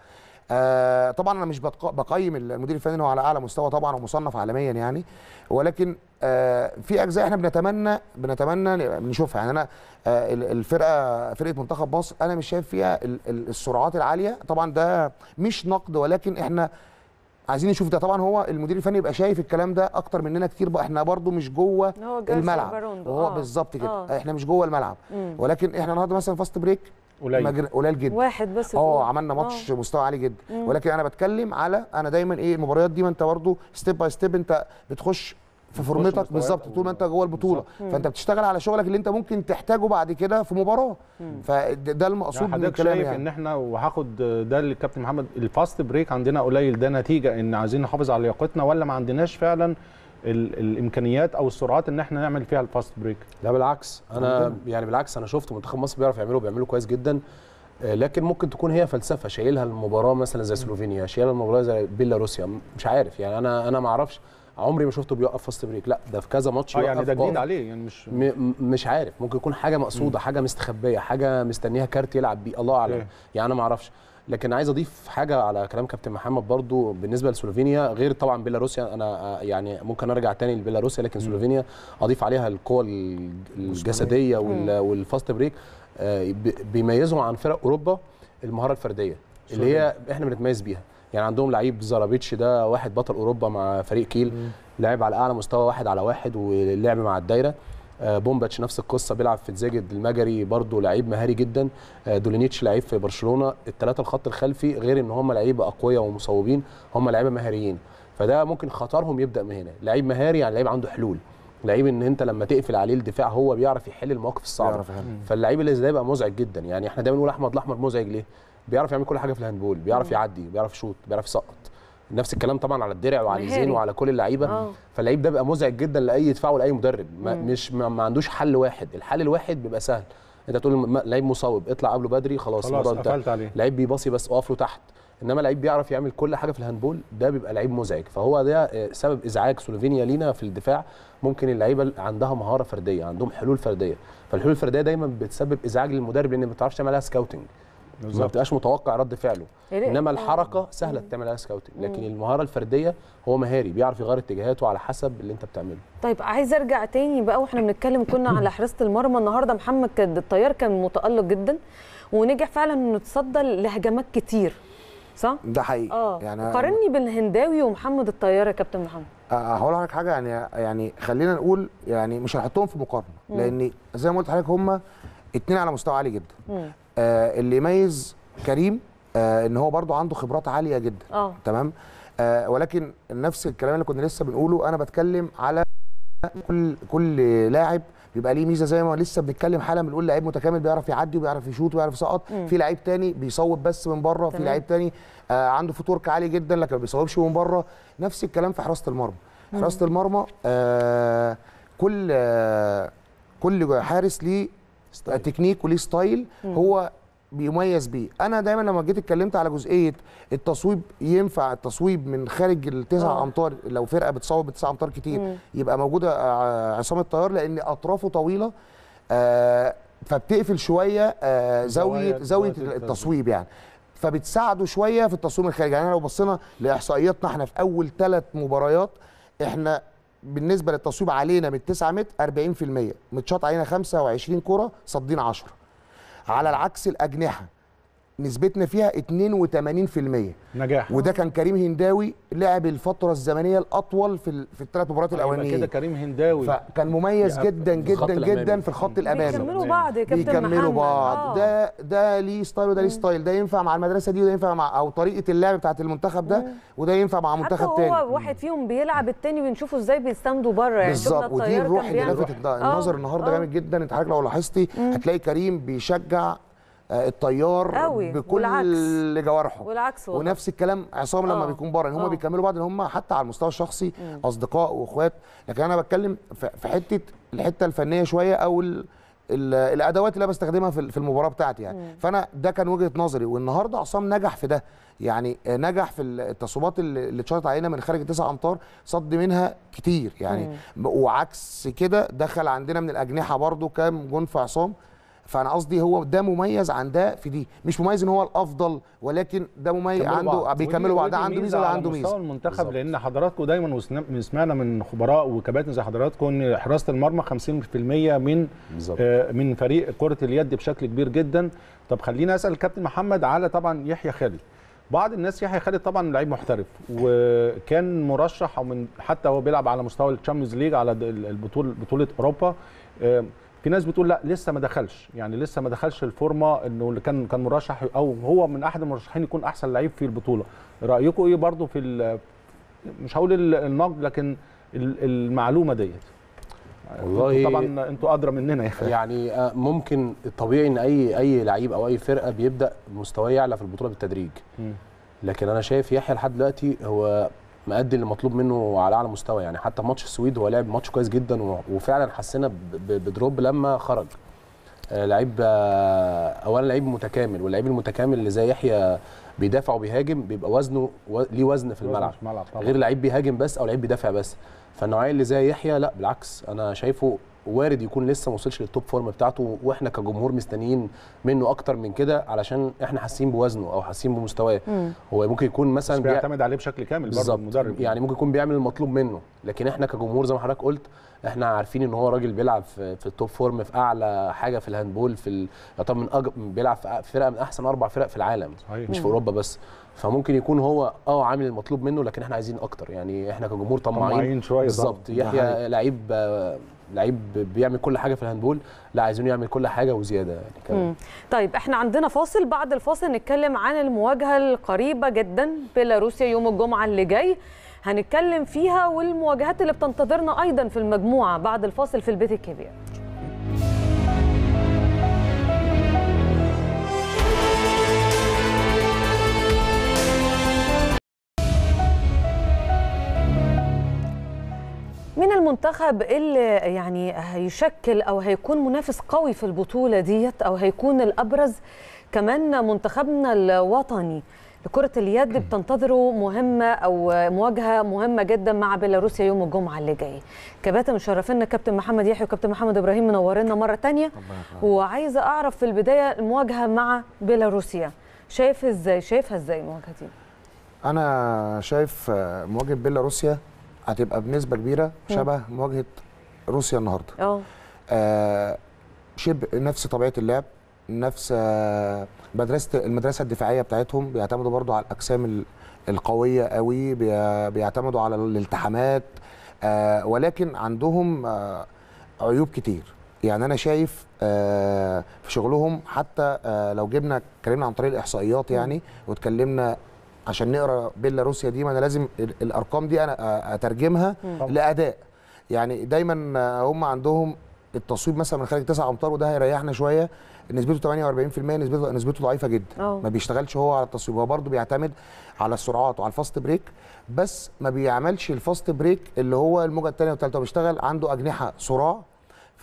آه طبعا انا مش بتق- بقيم المدير الفني إن هو على اعلى مستوى طبعا ومصنف عالميا يعني ولكن آه في اجزاء احنا بنتمنى بنتمنى نشوفها يعني انا آه ال- الفرقه فرقه منتخب مصر انا مش شايف فيها ال- ال- السرعات العاليه طبعا ده مش نقد ولكن احنا عايزين نشوف ده طبعا هو المدير الفني يبقى شايف الكلام ده اكتر مننا كتير بقى احنا برضو مش جوه هو جارسيا الملعب باروندو، وهو آه. بالظبط كده آه. احنا مش جوه الملعب ولكن احنا النهارده مثلا فاست بريك قليل مجر- قليل جدا واحد بس اه جول. عملنا ماتش مستوى عالي جدا ولكن انا بتكلم على انا دايما ايه المباريات دي ما انت برضه ستيب باي ستيب انت بتخش في فورمتك مستويات بالظبط طول ما انت جوه البطوله فانت بتشتغل على شغلك اللي انت ممكن تحتاجه بعد كده في مباراه فده المقصود يعني من حضرتك الكلام شايف يعني ان احنا وهاخد ده اللي الكابتن محمد الفاست بريك عندنا قليل ده نتيجه ان عايزين نحافظ على لياقتنا ولا ما عندناش فعلا ال الامكانيات او السرعات ان احنا نعمل فيها الفاست بريك لا بالعكس انا يعني بالعكس انا شفت منتخب مصر بيعرف يعمله بيعمله كويس جدا آه، لكن ممكن تكون هي فلسفه شايلها المباراه مثلا زي سلوفينيا شايلها المباراه زي بيلاروسيا مش عارف يعني انا انا ما اعرفش عمري ما شفته بيوقف فاست بريك لا ده في كذا ماتش اه يعني يوقف ده جديد آه. عليه يعني مش م- م- مش عارف ممكن يكون حاجه مقصوده حاجه مستخبيه حاجه مستنيها كارت يلعب بيه الله اعلم اوكي. يعني انا ما اعرفش لكن عايز اضيف حاجه على كلام كابتن محمد برضو بالنسبه لسلوفينيا غير طبعا بيلاروسيا انا آه، يعني ممكن ارجع تاني لبيلاروسيا لكن سلوفينيا اضيف عليها القوه ال- الجسديه وال- والفاست بريك آه، ب- بيميزهم عن فرق اوروبا المهاره الفرديه اللي هي احنا بنتميز بيها يعني عندهم لعيب زارابيتش ده واحد بطل اوروبا مع فريق كيل لعب على اعلى مستوى واحد على واحد ولعب مع الدايره آه، بومباتش نفس القصه بيلعب في تزاجد المجري برضه لعيب مهاري جدا آه، دولينيتش لعيب في برشلونه الثلاثه الخط الخلفي غير ان هم لعيبه اقوياء ومصوبين هم لعيبه مهاريين فده ممكن خطرهم يبدا من هنا لعيب مهاري يعني لعيب عنده حلول لعيب ان انت لما تقفل عليه الدفاع هو بيعرف يحل المواقف الصعبه بيعرف يحل. فاللعيب اللي زي ده يبقى مزعج جدا يعني احنا دايما نقول احمد الاحمر مزعج ليه بيعرف يعمل كل حاجه في الهاندبول بيعرف يعدي بيعرف يشوط بيعرف يسقط نفس الكلام طبعا على الدرع وعلى مهاري. الزين وعلى كل اللعيبه آه. فاللعيب ده بيبقى مزعج جدا لاي دفاع ولاي مدرب ما مش ما, ما عندوش حل واحد الحل الواحد بيبقى سهل انت تقول الم- لعيب مصوب اطلع قبله بدري خلاص خلاص الموضوع انتهى. قفلت عليه لعيب بيباصي بس اقف له تحت انما لعيب بيعرف يعمل كل حاجه في الهاندبول ده بيبقى لعيب مزعج فهو ده آه، سبب ازعاج سلوفينيا لينا في الدفاع ممكن اللعيبه اللي عندها مهاره فرديه عندهم حلول فرديه فالحلول الفرديه دايما بتسبب ازعاج للمدرب لان ما بتعرفش تعمل لها سكاوتنج ما بالظبط بتبقاش متوقع رد فعله يا ريت. انما آه. الحركه سهله تعمل لها سكاوتنج لكن المهاره الفرديه هو مهاري بيعرف يغير اتجاهاته على حسب اللي انت بتعمله طيب عايز ارجع تاني بقى واحنا بنتكلم كنا على حراسه المرمى النهارده محمد كان الطيار كان متالق جدا ونجح فعلا انه يتصدى لهجمات كتير صح؟ ده حقيقي اه يعني قارني بالهنداوي ومحمد الطيار يا كابتن محمد آه، هقول لحضرتك حاجه يعني يعني خلينا نقول يعني مش هنحطهم في مقارنه لان زي ما قلت لحضرتك هم اتنين على مستوى عالي جدا مم. آه اللي يميز كريم آه ان هو برضو عنده خبرات عاليه جدا اه تمام آه ولكن نفس الكلام اللي كنا لسه بنقوله انا بتكلم على كل كل لاعب بيبقى ليه ميزه زي ما لسه بنتكلم حالا بنقول لعيب متكامل بيعرف يعدي وبيعرف يشوط وبيعرف يسقط في لعيب تاني بيصوب بس من بره في تمام. لعيب تاني آه عنده فوتورك عالي جدا لكن ما بيصوبش من بره نفس الكلام في حراسه المرمى حراسه المرمى آه كل آه كل حارس ليه ستايل. تكنيك وليه ستايل هو بيميز بيه انا دايما لما جيت اتكلمت على جزئيه التصويب ينفع التصويب من خارج التسع آه. امتار لو فرقه بتصوب بتسع امتار كتير يبقى موجوده ع- عصام الطيار لان اطرافه طويله آه فبتقفل شويه آه زاويه زوايا- زاويه زوايا التصويب يعني فبتساعده شويه في التصويب الخارجي يعني لو بصينا لاحصائياتنا احنا في اول ثلاث مباريات احنا بالنسبه للتصويب علينا من 9 متر 40% متشاط علينا 25 كره صادين 10 على العكس الاجنحه نسبتنا فيها 82% نجاح وده كان كريم هنداوي لعب الفتره الزمنيه الاطول في ال- في الثلاث مباريات يبقى كده الاولانيين كريم هنداوي فكان مميز يبقى جدا في الخط جدا الأمامي. جدا في الخط الامامي بيكملوا بعض يا كابتن بيكملوا محمد. بعض آه. ده ده ليه ستايل وده ليه ستايل ده ينفع مع المدرسه دي وده ينفع مع او طريقه اللعب بتاعت المنتخب ده وده ينفع مع حتى منتخب هو تاني واحد فيهم بيلعب التاني ونشوفه ازاي بيستندوا بره يعني شفنا بالظبط ودي الطيار الروح كان اللي بيعمل- لفتت ده آه، النظر النهارده آه. جامد جدا انت حضرتك لو لاحظتي هتلاقي كريم بيشجع آه، الطيار قوي، بكل والعكس. جوارحه والعكس والله. ونفس الكلام عصام لما آه. بيكون بره ان هم آه. بيكملوا بعض ان هم حتى على المستوى الشخصي اصدقاء واخوات لكن انا بتكلم في في حته الحته الفنيه شويه او ال ال الادوات اللي انا بستخدمها في في المباراه بتاعتي يعني فانا ده كان وجهه نظري والنهارده عصام نجح في ده يعني آه، نجح في التصويبات اللي اللي اتشاطت علينا من خارج التسع امتار صد منها كتير يعني وعكس كده دخل عندنا من الاجنحه برضو كام جون في عصام فانا قصدي هو ده مميز عن ده في دي مش مميز ان هو الافضل ولكن ده مميز بيكملوا عنده بعض. بيكملوا بعض ده ودي عنده ميزه وده على عنده مستوى ميزه المنتخب بالظبط. لان حضراتكم دايما وسن- سمعنا من خبراء وكباتن زي حضراتكم ان حراسه المرمى 50% من بالظبط. آه، من فريق كره اليد بشكل كبير جدا طب خلينا اسال الكابتن محمد على طبعا يحيى خالد بعض الناس يحيى خالد طبعا لعيب محترف وكان مرشح او من حتى هو بيلعب على مستوى الشامبيونز ليج على د- البطوله بطوله اوروبا آه، في ناس بتقول لا لسه ما دخلش يعني لسه ما دخلش الفورمه انه اللي كان كان مرشح او هو من احد المرشحين يكون احسن لعيب في البطوله رايكم ايه برضو في ال- مش هقول ال- النقد لكن ال- المعلومه ديت والله طبعا انتوا ادرى مننا يعني يعني آه، ممكن الطبيعي ان اي اي لعيب او اي فرقه بيبدا مستواه يعلى في البطوله بالتدريج مم. لكن انا شايف يحيى لحد دلوقتي هو مأدي اللي مطلوب منه على اعلى مستوى يعني حتى ماتش السويد هو لعب ماتش كويس جدا و- وفعلا حسينا ب- ب- بدروب لما خرج آه، لعيب آه، اولا لعيب متكامل واللعيب المتكامل اللي زي يحيى بيدافع وبيهاجم بيبقى وزنه و... ليه وزن في الملعب في الملعب طبعا غير لعيب بيهاجم بس او لعيب بيدافع بس فالنوعيه اللي زي يحيى لا بالعكس انا شايفه وارد يكون لسه ما وصلش للتوب فورم بتاعته واحنا كجمهور مستنيين منه اكتر من كده علشان احنا حاسين بوزنه او حاسين بمستواه هو ممكن يكون بس مثلا بيع- بيعتمد عليه بشكل كامل برضه بالظبط المدرب يعني ممكن يكون بيعمل المطلوب منه لكن احنا كجمهور زي ما حضرتك قلت احنا عارفين ان هو راجل بيلعب في, في التوب فورم في اعلى حاجه في الهاندبول في ال... يعتبر من أج... بيلعب في فرقه من احسن اربع فرق في العالم صحيح. مش في اوروبا بس فممكن يكون هو اه عامل المطلوب منه لكن احنا عايزين اكتر يعني احنا كجمهور طماعين طماعين شوية بالظبط طبعاً. ده يحيى حقيقي. لعيب آه، لعيب بيعمل كل حاجه في الهاندبول لا عايزينه يعمل كل حاجه وزياده يعني كمان مم. طيب احنا عندنا فاصل بعد الفاصل نتكلم عن المواجهه القريبه جدا بيلاروسيا يوم الجمعه اللي جاي هنتكلم فيها والمواجهات اللي بتنتظرنا ايضا في المجموعه بعد الفاصل في البيت الكبير مين المنتخب اللي يعني هيشكل او هيكون منافس قوي في البطوله ديت او هيكون الابرز كمان منتخبنا الوطني لكرة اليد بتنتظروا مهمة أو مواجهة مهمة جدا مع بيلاروسيا يوم الجمعة اللي جاي. كباتن مشرفينا كابتن محمد يحيى وكابتن محمد إبراهيم منورنا مرة تانية وعايزة أعرف في البداية المواجهة مع بيلاروسيا شايف إزاي شايفها إزاي المواجهة دي؟ انا شايف آه، مواجهه بيلاروسيا هتبقى بنسبه كبيره شبه مواجهه روسيا النهارده اه آه، شبه نفس طبيعه اللعب نفس آه، مدرسه المدرسه الدفاعيه بتاعتهم بيعتمدوا برضو على الاجسام ال- القويه قوي بي- بيعتمدوا على الالتحامات آه، ولكن عندهم آه، عيوب كتير يعني انا شايف آه، في شغلهم حتى آه، لو جبنا اتكلمنا عن طريق الاحصائيات يعني واتكلمنا عشان نقرا بيلاروسيا دي ما انا لازم ال- الارقام دي انا آه، اترجمها طبعاً. لاداء يعني دايما آه، هم عندهم التصويب مثلا من خارج 9 امتار وده هيريحنا شويه نسبته 48% نسبته نسبته ضعيفه جدا أه. ما بيشتغلش هو على التصويب هو برضه بيعتمد على السرعات وعلى الفاست بريك بس ما بيعملش الفاست بريك اللي هو الموجه الثانيه والثالثه هو بيشتغل عنده اجنحه صراع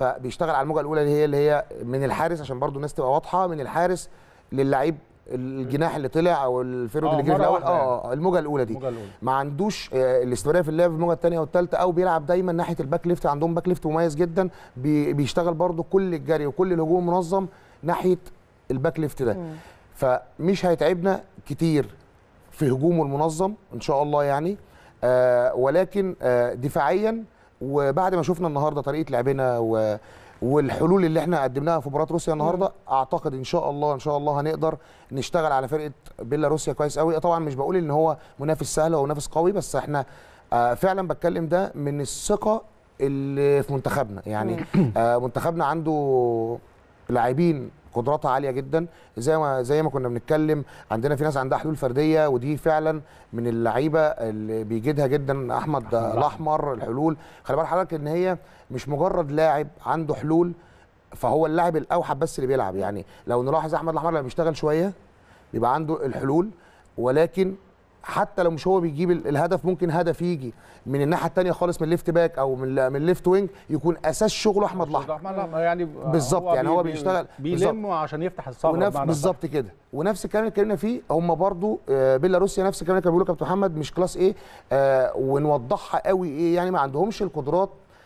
فبيشتغل على الموجه الاولى اللي هي اللي هي من الحارس عشان برضو الناس تبقى واضحه من الحارس للعيب الجناح اللي طلع او الفيرود آه، اللي جه في مرة الاول واحدة اه آه، الموجه الاولى دي الموجة الأولى. ما عندوش آه، الاستمراريه في اللعب في الموجه الثانيه والثالثه او بيلعب دايما ناحيه الباك ليفت عندهم باك ليفت مميز جدا بي- بيشتغل برضو كل الجري وكل الهجوم منظم ناحيه الباك ليفت ده فمش هيتعبنا كتير في هجومه المنظم ان شاء الله يعني آه ولكن آه دفاعيا وبعد ما شفنا النهارده طريقه لعبنا و والحلول اللي احنا قدمناها في مباراه روسيا النهارده اعتقد ان شاء الله ان شاء الله هنقدر نشتغل على فرقه بيلاروسيا كويس قوي طبعا مش بقول ان هو منافس سهل او منافس قوي بس احنا آه فعلا بتكلم ده من الثقه اللي في منتخبنا يعني آه منتخبنا عنده لاعبين قدراتها عاليه جدا زي ما زي ما كنا بنتكلم عندنا في ناس عندها حلول فرديه ودي فعلا من اللعيبه اللي بيجيدها جدا احمد الاحمر الحلول خلي بال حضرتك ان هي مش مجرد لاعب عنده حلول فهو اللاعب الاوحد بس اللي بيلعب يعني لو نلاحظ احمد الاحمر لما بيشتغل شويه بيبقى عنده الحلول ولكن حتى لو مش هو بيجيب ال- الهدف ممكن هدف يجي من الناحيه الثانيه خالص من الليفت باك او من ال- من الليفت وينج يكون اساس شغله احمد الاحمر احمد الاحمر يعني بالظبط، يعني هو بيشتغل- بيلم عشان يفتح الثغره ونفس بمعنى بالظبط كده ونفس الكلام اللي اتكلمنا فيه هم برضو آه، بيلاروسيا نفس الكلام اللي كان بيقوله كابتن محمد مش كلاس ايه آه ونوضحها قوي ايه يعني ما عندهمش القدرات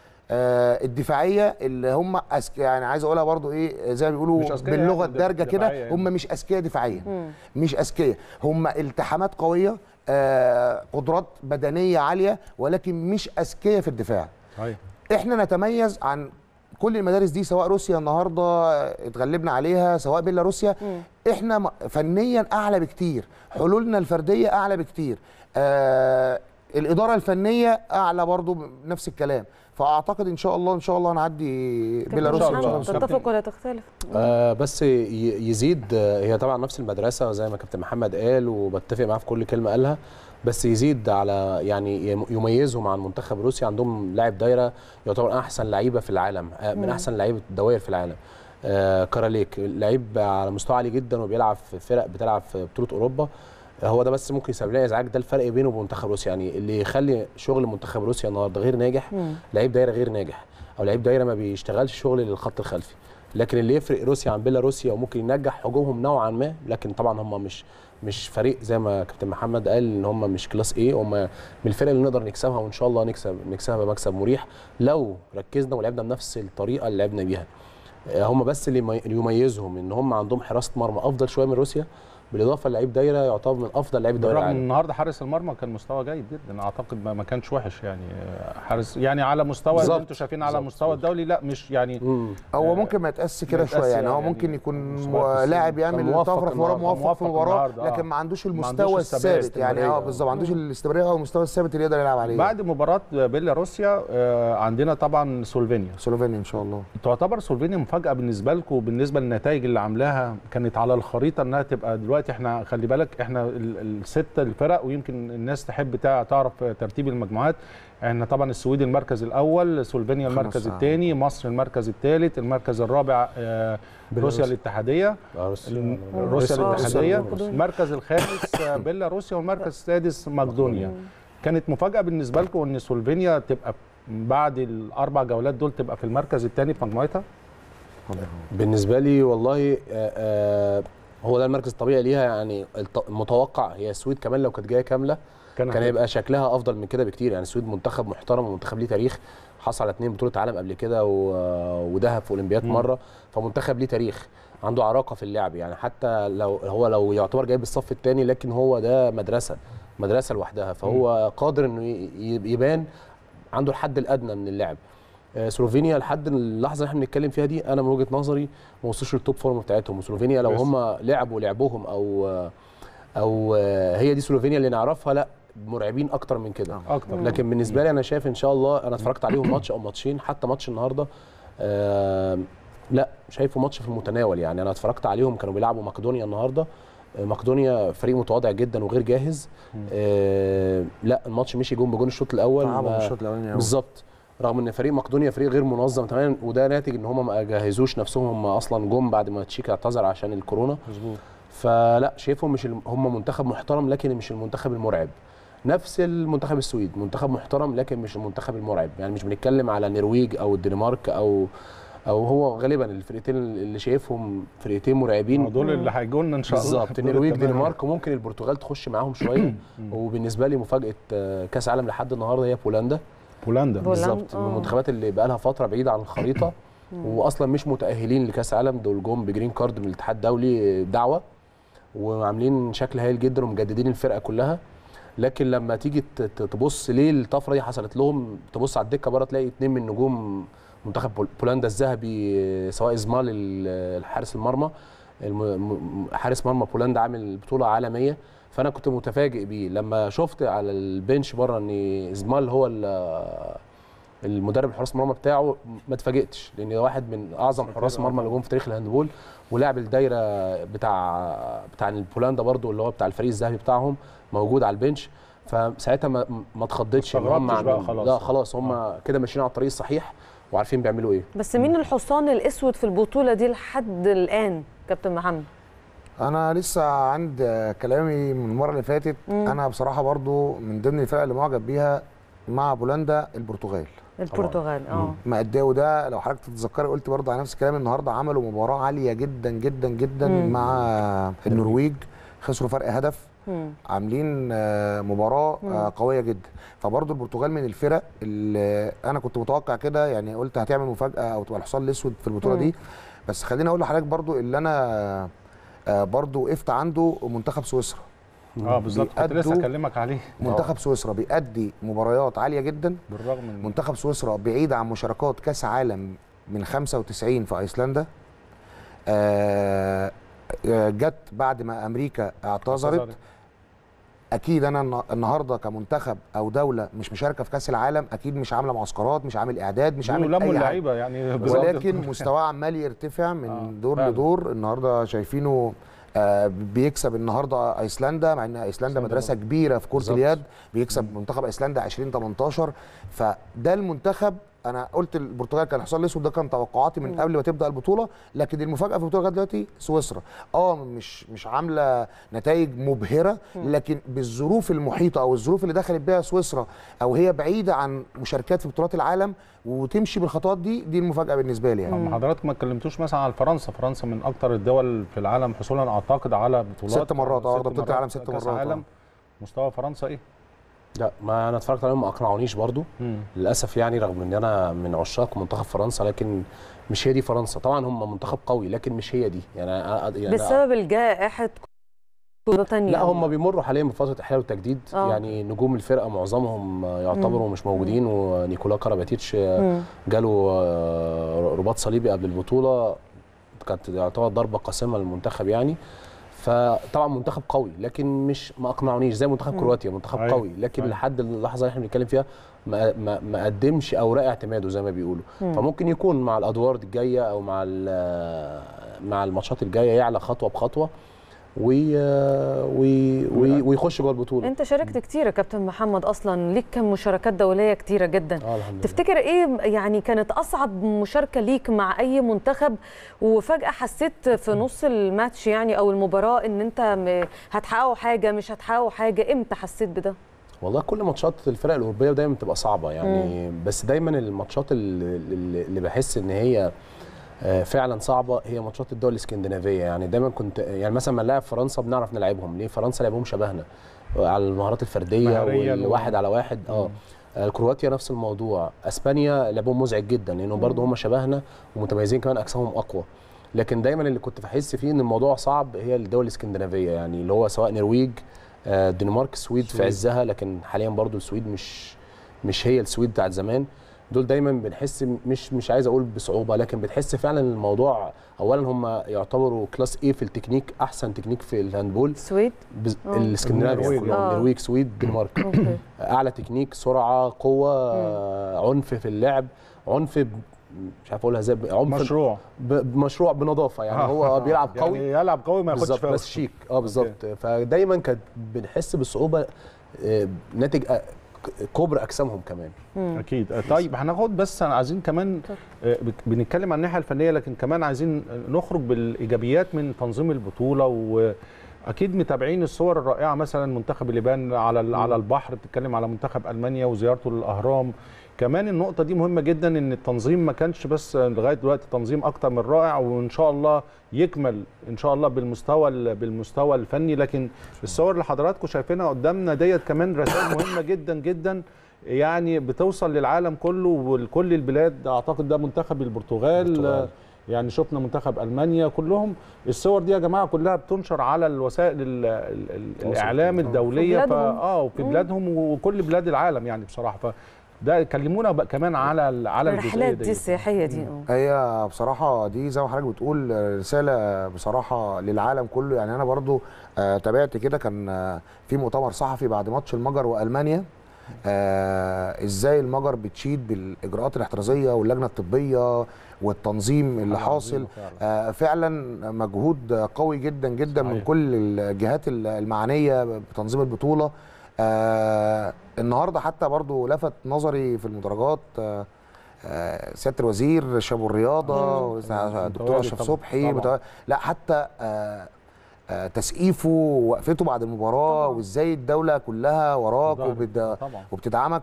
آه الدفاعيه اللي هم أسك... يعني عايز اقولها برضو ايه زي ما مش بيقولوا أذكياء باللغه يعني الدارجه دفاعية كده يعني. هم مش اذكياء دفاعيا مش اذكياء هم التحامات قويه آه قدرات بدنيه عاليه ولكن مش اذكياء في الدفاع صحيح احنا نتميز عن كل المدارس دي سواء روسيا النهارده اتغلبنا عليها سواء بيلاروسيا احنا م- فنيا اعلى بكتير حلولنا الفرديه اعلى بكتير آه الاداره الفنيه اعلى برضو نفس الكلام فاعتقد ان شاء الله ان شاء الله هنعدي بيلاروسيا الله. ان شاء الله كابتن- تتفق ولا تختلف آه بس ي- يزيد آه، هي طبعا نفس المدرسه زي ما كابتن محمد قال وبتفق معاه في كل كلمه قالها بس يزيد على يعني يم- يميزهم عن منتخب روسيا عندهم لاعب دايره يعتبر احسن لعيبه في العالم آه، من احسن لعيبه الدوائر في العالم آه كاراليك لعيب على مستوى عالي جدا وبيلعب في فرق بتلعب في بطوله اوروبا آه، هو ده بس ممكن يسبب لنا ازعاج ده الفرق بينه وبين منتخب روسيا يعني اللي يخلي شغل منتخب روسيا النهارده غير ناجح لعيب دايره غير ناجح او لعيب دايره ما بيشتغلش شغل للخط الخلفي لكن اللي يفرق روسيا عن بيلاروسيا وممكن ينجح هجومهم نوعا ما لكن طبعا هم مش مش فريق زي ما كابتن محمد قال ان هم مش كلاس ايه هم من الفرق اللي نقدر نكسبها وان شاء الله نكسب نكسبها بمكسب مريح لو ركزنا ولعبنا بنفس الطريقه اللي لعبنا بيها آه، هم بس اللي يمي- اللي يميزهم ان هم عندهم حراسه مرمى افضل شويه من روسيا بالاضافه للعيب دايره يعتبر من افضل لعيبه الدوري بالرغم ان العالم النهارده حارس المرمى كان مستوى جيد جدا اعتقد ما ما كانش وحش يعني حارس يعني على مستوى اللي بالظبط. انتم شايفين على بالظبط. مستوى الدولي لا مش يعني مم. هو ممكن ما يتقاس كده ما شويه يتقاس يعني هو يعني ممكن يكون مش مو- مركز. لاعب كان يعمل موفق طفره في مباراه النهاردة. موفق في موفق مباراه النهاردة، آه. لكن ما عندوش ما عندوش المستوى الثبات، الثابت يعني اه الاستمرارية. بالظبط ما عندوش الاستمراريه او المستوى الثابت اللي يقدر يلعب عليه بعد مباراه بيلاروسيا آه، عندنا طبعا سلوفينيا سلوفينيا ان شاء الله تعتبر سلوفينيا مفاجاه بالنسبه لكم وبالنسبه للنتائج اللي عاملاها كانت على الخريطه انها تبقى دلوقتي احنا خلي بالك احنا ال- السته الفرق ويمكن الناس تحب تع- تعرف ترتيب المجموعات احنا طبعا السويد المركز الاول سلوفينيا خمس المركز ساعات. الثاني مصر المركز الثالث المركز الرابع آه، روسيا بيلاروسيا. الاتحاديه آه، روسيا الم- روسيا. روسيا آه، الاتحاديه روسيا. المركز الخامس آه، بيلاروسيا والمركز السادس مقدونيا كانت مفاجاه بالنسبه لكم ان سلوفينيا تبقى بعد الاربع جولات دول تبقى في المركز الثاني في مجموعتها بالنسبه لي والله آه، آه، هو ده المركز الطبيعي ليها يعني الط- المتوقع هي السويد كمان لو كانت جايه كامله كان هيبقى شكلها افضل من كده بكتير يعني السويد منتخب محترم ومنتخب ليه تاريخ حصل على اتنين بطوله عالم قبل كده و- وذهب في اولمبياد مم. مره فمنتخب ليه تاريخ عنده عراقه في اللعب يعني حتى لو هو لو يعتبر جايب الصف الثاني لكن هو ده مدرسه مدرسه لوحدها فهو قادر انه ي- ي- يبان عنده الحد الادنى من اللعب آه، سلوفينيا لحد اللحظه اللي احنا بنتكلم فيها دي انا من وجهه نظري ما وصلوش للتوب فورم بتاعتهم وسلوفينيا لو بس. هم لعبوا لعبهم او او آه، هي دي سلوفينيا اللي نعرفها لا مرعبين اكتر من كده اكتر لكن بالنسبه لي انا شايف ان شاء الله انا اتفرجت عليهم ماتش او ماتشين حتى ماتش النهارده آه لا شايفه ماتش في المتناول يعني انا اتفرجت عليهم كانوا بيلعبوا مقدونيا النهارده آه، مقدونيا فريق متواضع جدا وغير جاهز آه لا الماتش مشي جون بجون الشوط الاول تعبوا ما- من الشوط الاولاني أوي. بالظبط رغم ان فريق مقدونيا فريق غير منظم تماما وده ناتج ان هم ما جهزوش نفسهم هم اصلا جم بعد ما تشيكا اعتذر عشان الكورونا مظبوط فلا شايفهم مش الم- هم منتخب محترم لكن مش المنتخب المرعب نفس المنتخب السويد منتخب محترم لكن مش المنتخب المرعب يعني مش بنتكلم على النرويج او الدنمارك او او هو غالبا الفرقتين اللي شايفهم فرقتين مرعبين دول اللي هيجوا لنا ان شاء الله بالظبط النرويج دنمارك وممكن البرتغال تخش معاهم شويه وبالنسبه لي مفاجاه آه، كاس عالم لحد النهارده هي بولندا بولندا بولندا. بالظبط من آه. المنتخبات اللي بقى لها فتره بعيده عن الخريطه واصلا مش متاهلين لكاس عالم دول جم بجرين كارد من الاتحاد الدولي دعوه وعاملين شكل هايل جدا ومجددين الفرقه كلها لكن لما تيجي ت- ت- تبص ليه الطفره دي حصلت لهم تبص على الدكه بره تلاقي اتنين من نجوم منتخب بول- بولندا الذهبي آه، سواء ازمال ال- الحارس المرمى الم- م- حارس مرمى بولندا عامل بطوله عالميه فانا كنت متفاجئ بيه لما شفت على البنش بره ان ازمال هو ال- المدرب الحراس المرمى بتاعه ما اتفاجئتش لان ده واحد من اعظم حراس المرمى اللي جم في تاريخ الهاندبول ولعب الدايره بتاع بتاع البولندا برضو اللي هو بتاع الفريق الذهبي بتاعهم موجود على البنش فساعتها ما ما اتخضيتش ان هم استغربتش بقى عاملين- خلاص. لا خلاص هم كده ماشيين على الطريق الصحيح وعارفين بيعملوا ايه بس مين الحصان الاسود في البطوله دي لحد الان كابتن محمد انا لسه عند آه، كلامي من المره اللي فاتت انا بصراحه برضو من ضمن الفرق اللي معجب بيها مع بولندا البرتغال البرتغال اه مأداه وده لو حضرتك تتذكري قلت برضه على نفس الكلام النهارده عملوا مباراه عاليه جدا جدا جدا مم. مع النرويج خسروا فرق هدف مم. عاملين آه، مباراه آه، قويه جدا فبرضه البرتغال من الفرق اللي انا كنت متوقع كده يعني قلت هتعمل مفاجاه او تبقى الحصان الاسود في البطوله مم. دي بس خليني اقول لحضرتك برضه اللي انا آه، برضه وقفت عنده منتخب سويسرا اه بالظبط كنت لسه بيأدوا- اكلمك عليه منتخب سويسرا بيأدي مباريات عاليه جدا بالرغم من منتخب سويسرا بعيد عن مشاركات كاس عالم من 95 في ايسلندا آه، آه، جت بعد ما امريكا اعتذرت اكيد انا النا- النهارده كمنتخب او دوله مش مشاركه في كاس العالم اكيد مش عامله معسكرات مش عامل اعداد مش عامل لموا اي حاجه اللعيبه يعني بالظبط. ولكن مستواه عمال يرتفع من آه، دور فعلا. لدور النهارده شايفينه آه، بيكسب النهارده ايسلندا مع ان ايسلندا أيسلندا مدرسه كبيره في كره بالظبط. اليد بيكسب منتخب ايسلندا 20 18 فده المنتخب انا قلت البرتغال كان الحصان الاسود ده كان توقعاتي من قبل ما تبدا البطوله لكن المفاجاه في البطوله لغايه دلوقتي سويسرا اه مش مش عامله نتائج مبهره لكن بالظروف المحيطه او الظروف اللي دخلت بيها سويسرا او هي بعيده عن مشاركات في بطولات العالم وتمشي بالخطوات دي دي المفاجاه بالنسبه لي يعني أما حضرتك ما اتكلمتوش مثلا على فرنسا فرنسا من اكتر الدول في العالم حصولا اعتقد على بطولات ست مرات، اه، واخدة بطولة مرات العالم ست كأس مرات، اه. عالم. مستوى فرنسا ايه لا ما انا اتفرجت عليهم ما اقنعونيش برضو مم. للاسف يعني رغم ان انا من عشاق منتخب فرنسا لكن مش هي دي فرنسا طبعا هم منتخب قوي لكن مش هي دي يعني, أنا- يعني بسبب الجائحه كورونا تانية لا هم بيمروا حاليا بفتره احلال وتجديد آه. يعني نجوم الفرقه معظمهم يعتبروا مش موجودين ونيكولا كراباتيتش مم. جاله آه، رباط صليبي قبل البطوله كانت يعتبر ضربه قاسمه للمنتخب يعني فطبعا منتخب قوي لكن مش ما اقنعونيش زي منتخب كرواتيا منتخب أيوة. قوي لكن أيوة. لحد اللحظه اللي احنا بنتكلم فيها ما ما ما قدمش اوراق اعتماده زي ما بيقولوا فممكن يكون مع الادوار الجايه او مع ال- مع الماتشات الجايه يعلى خطوه بخطوه وي وي وي ويخش جوه البطوله انت شاركت كتير يا كابتن محمد اصلا ليك كم مشاركات دوليه كتيره جدا اه الحمد لله تفتكر ايه يعني كانت اصعب مشاركه ليك مع اي منتخب وفجاه حسيت في نص الماتش يعني او المباراه ان انت م- هتحققوا حاجه مش هتحققوا حاجه امتى حسيت بده والله كل ماتشات الفرق الاوروبيه دايما بتبقى صعبه يعني بس دايما الماتشات اللي, اللي اللي بحس ان هي آه، فعلا صعبه هي ماتشات الدول الاسكندنافيه يعني دايما كنت يعني مثلا ما نلعب فرنسا بنعرف نلعبهم ليه فرنسا لعبهم شبهنا على المهارات الفرديه مهارياً و- والواحد على واحد اه آه، كرواتيا نفس الموضوع اسبانيا لعبهم مزعج جدا لانهم برضه هم شبهنا ومتميزين كمان اجسامهم اقوى لكن دايما اللي كنت بحس فيه ان الموضوع صعب هي الدول الاسكندنافيه يعني اللي هو سواء نرويج آه، الدنمارك السويد في السويد. عزها لكن حاليا برضو السويد مش مش هي السويد بتاعت زمان دول دايما بنحس مش مش عايز اقول بصعوبه لكن بتحس فعلا الموضوع اولا هم يعتبروا كلاس ايه في التكنيك احسن تكنيك في الهاندبول السويد بز- آه. الاسكندنافيا النرويج. كلهم آه. النرويج سويد دنمارك اوكي اعلى تكنيك سرعه قوه آه، عنف في اللعب عنف ب- مش عارف اقولها ازاي عنف مشروع ب- بمشروع بنظافه يعني هو بيلعب قوي يعني يلعب قوي ما ياخدش بالظبط فاول بس شيك اه بالظبط فدايما كانت بنحس بالصعوبه آه، ناتج آه، ك- كبر اجسامهم كمان اكيد طيب هناخد بس عايزين كمان آه، بك- بنتكلم عن الناحيه الفنيه لكن كمان عايزين نخرج بالايجابيات من تنظيم البطوله اكيد متابعين الصور الرائعه مثلا منتخب اليابان على ال- على البحر بتتكلم على منتخب المانيا وزيارته للاهرام كمان النقطه دي مهمه جدا ان التنظيم ما كانش بس لغايه دلوقتي تنظيم اكتر من رائع وان شاء الله يكمل ان شاء الله بالمستوى ال- بالمستوى الفني لكن الصور اللي حضراتكم شايفينها قدامنا ديت كمان رسائل مهمه جدا جدا يعني بتوصل للعالم كله ولكل البلاد اعتقد ده منتخب البرتغال البرتغال. يعني شفنا منتخب المانيا كلهم الصور دي يا جماعه كلها بتنشر على الوسائل ال ال ال الاعلام الدوليه في فا بلادهم. اه وفي مم. بلادهم وكل بلاد العالم يعني بصراحه فده كلمونا بقى كمان على ال- على الجزئيه الرحلات دي دي السياحيه دي اه هي بصراحة دي زي ما حضرتك بتقول رسالة بصراحة للعالم كله يعني أنا برضو آه، تابعت كده كان آه، في مؤتمر صحفي بعد ماتش المجر وألمانيا آه، ازاي المجر بتشيد بالاجراءات الاحترازيه واللجنه الطبيه والتنظيم اللي حاجة حاصل عظيمة فعلاً. آه، فعلا مجهود قوي جدا جدا من صحيح. كل الجهات المعنيه بتنظيم البطوله آه، النهارده حتى برضو لفت نظري في المدرجات آه، آه، سياده الوزير شابو الرياضه مم. الدكتور متواجد اشرف طبعاً. صبحي طبعاً. متواجد. لا حتى آه، آه، تسقيفه ووقفته بعد المباراه طبعاً. وازاي الدوله كلها وراك ظهرت. وبت... طبعا وبتدعمك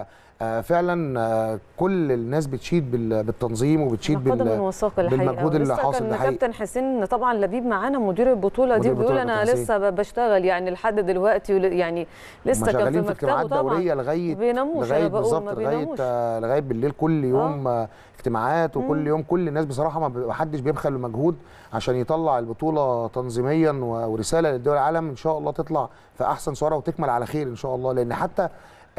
ففعلا كل الناس بتشيد بال- بالتنظيم وبتشيد قدم بال وساق الحقيقه بالمجهود اللي ولسه حاصل كان ده حقيقي. كابتن حسين طبعا لبيب معانا مدير البطوله دي مدير بيقول البطولة انا كابتن لسه ب- بشتغل يعني لحد دلوقتي ول- يعني لسه هم كان في شغالين في مكتبه اجتماعات طبعا دوريه لغايه بيناموش لغايه انا بقول بالظبط ما لغايه بيناموش آه، لغايه بالليل كل يوم آه. اجتماعات وكل مم. يوم كل الناس بصراحه ما بي- حدش بيبخل بمجهود عشان يطلع البطوله تنظيميا و- ورساله للدول العالم ان شاء الله تطلع في احسن صوره وتكمل على خير ان شاء الله لان حتى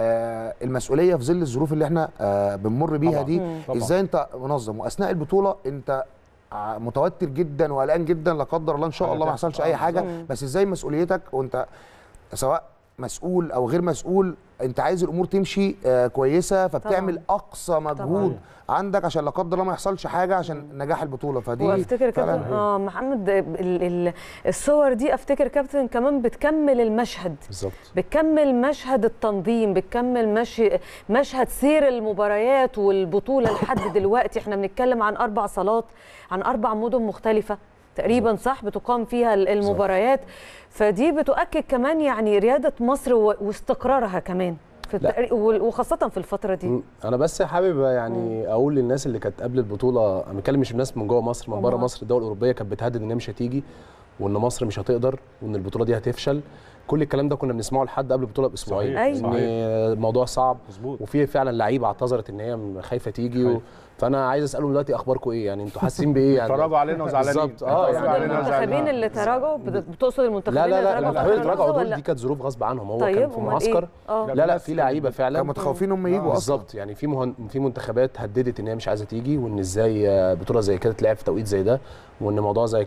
آه المسؤوليه في ظل الظروف اللي احنا آه بنمر بيها طبعاً. دي مم. طبعاً. ازاي انت منظم واثناء البطوله انت ع- متوتر جدا وقلقان جدا لا قدر الله ان شاء حاجة الله ما تحصل. يحصلش اي آه، حاجه بالظبط. بس ازاي مسؤوليتك وانت سواء مسؤول او غير مسؤول انت عايز الامور تمشي آه كويسه فبتعمل طبعاً. اقصى مجهود عندك عشان لا قدر الله ما يحصلش حاجه عشان نجاح البطوله فدي وافتكر فعلاً كابتن اه محمد ال ال الصور دي افتكر كابتن كمان بتكمل المشهد بالظبط بتكمل مشهد التنظيم بتكمل مشي مشهد سير المباريات والبطوله لحد دلوقتي احنا بنتكلم عن اربع صالات عن اربع مدن مختلفه تقريبا صح بتقام فيها ال- المباريات فدي بتؤكد كمان يعني رياده مصر و- واستقرارها كمان في لا. التقري- وال- وخاصه في الفتره دي مم. انا بس حابب يعني اقول للناس اللي كانت قبل البطوله انا بتكلم مش الناس من جوه مصر من بره أمال. مصر الدول الاوروبيه كانت بتهدد ان هي مش هتيجي وان مصر مش هتقدر وان البطوله دي هتفشل كل الكلام ده كنا بنسمعه لحد قبل البطوله باسبوعين صحيح. أيوة. ان صحيح. الموضوع صعب مظبوط وفي فعلا لعيبه اعتذرت ان هي خايفه تيجي و... خايف. فانا عايز اسالهم دلوقتي اخباركم ايه يعني انتوا حاسين بايه يعني اتفرجوا علينا وزعلانين بالظبط. اه اتفرجوا يعني تقصد علينا المنتخبين وزعلانين. اللي تراجعوا بت- بتقصد المنتخبين لا لا اللي لا تراجعوا المنتخبين في اللي رجعوا النص دول ولا- دي كانت ظروف غصب عنهم هو طيب كان في أمال معسكر إيه؟ اه لا لا في لعيبه فعلا كانوا متخوفين انهم يجوا اصلا بالظبط يعني في مهن... في منتخبات هددت ان هي مش عايزه تيجي وان ازاي آه، بطوله زي كده تلعب في توقيت زي ده وان موضوع زي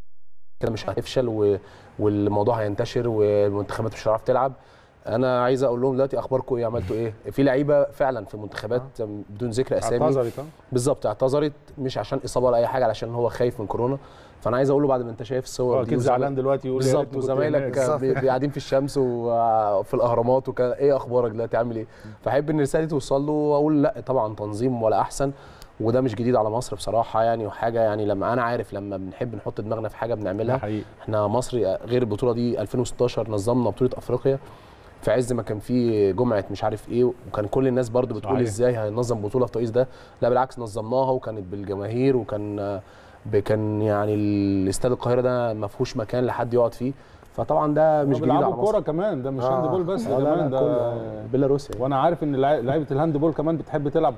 كده مش هيفشل و... والموضوع هينتشر والمنتخبات مش هتعرف تلعب انا عايز اقول لهم دلوقتي اخباركم ايه عملتوا ايه في لعيبه فعلا في منتخبات بدون ذكر اسامي اعتذرت ها؟ بالظبط اعتذرت مش عشان اصابه ولا اي حاجه علشان هو خايف من كورونا فانا عايز اقول له بعد ما انت شايف الصور هو دي اكيد وزم- زعلان دلوقتي يقول يا ريتني بالظبط كنت وزمايلك هناك. بي- بي- قاعدين في الشمس وفي الاهرامات وكان ايه اخبارك دلوقتي عامل ايه فاحب ان رسالتي توصل له واقول لا طبعا تنظيم ولا احسن وده مش جديد على مصر بصراحه يعني وحاجه يعني لما انا عارف لما بنحب نحط دماغنا في حاجه ده بنعملها حقيقي احنا مصر غير البطوله دي 2016 نظمنا بطوله افريقيا في عز ما كان في جمعه مش عارف ايه وكان كل الناس برضو بتقول صحيح. ازاي هننظم بطوله في التوقيت ده لا بالعكس نظمناها وكانت بالجماهير وكان كان يعني الاستاد القاهره ده ما فيهوش مكان لحد يقعد فيه فطبعا ده مش جديد على بيلعبوا مصر كوره كمان ده مش آه. هاند بول بس آه، ده لا كمان لا ده كله بيلاروسيا وانا عارف ان لعي- لعيبه الهاند بول كمان بتحب تلعب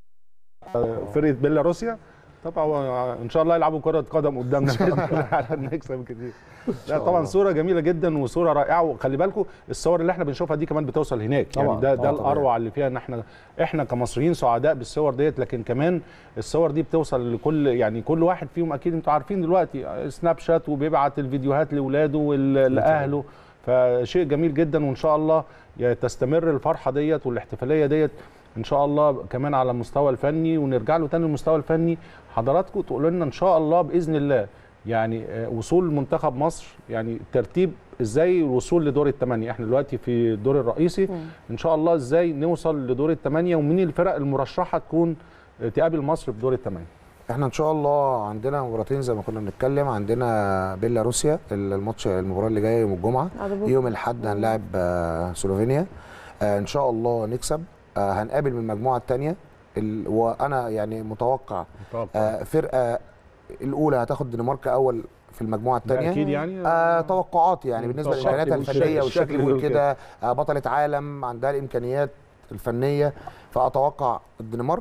فرقه بيلاروسيا طبعا هو ان شاء الله يلعبوا كره قدم قدامنا عشان نكسب كتير لا طبعا صوره جميله جدا وصوره رائعه وخلي بالكم الصور اللي احنا بنشوفها دي كمان بتوصل هناك يعني طبعاً، ده ده طبعاً، طبعاً. الاروع اللي فيها ان احنا احنا كمصريين سعداء بالصور ديت لكن كمان الصور دي بتوصل لكل يعني كل واحد فيهم اكيد انتوا عارفين دلوقتي سناب شات وبيبعت الفيديوهات لاولاده ولاهله فشيء جميل جدا وان شاء الله يا تستمر الفرحه ديت والاحتفاليه ديت ان شاء الله كمان على المستوى الفني ونرجع له تاني المستوى الفني حضراتكم تقولوا لنا ان شاء الله باذن الله يعني آه، وصول منتخب مصر يعني ترتيب ازاي الوصول لدور الثمانيه احنا دلوقتي في الدور الرئيسي ان شاء الله ازاي نوصل لدور الثمانيه ومين الفرق المرشحه تكون آه، تقابل مصر في دور الثمانيه احنا ان شاء الله عندنا مباراتين زي ما كنا بنتكلم عندنا بيلاروسيا الماتش المباراه اللي جايه يوم الجمعه على بكرة. يوم الاحد هنلاعب آه، سلوفينيا آه، ان شاء الله نكسب آه، هنقابل من المجموعه الثانيه وانا يعني متوقع متوقع. آه، فرقه الاولى هتاخد دنمارك اول في المجموعه ده الثانيه اكيد يعني آه توقعات يعني بالنسبه توقعات. للامكانيات الشكل الفنيه والشكل والشكل بيقول بيقول كده آه بطله عالم عندها الامكانيات الفنيه فاتوقع الدنمارك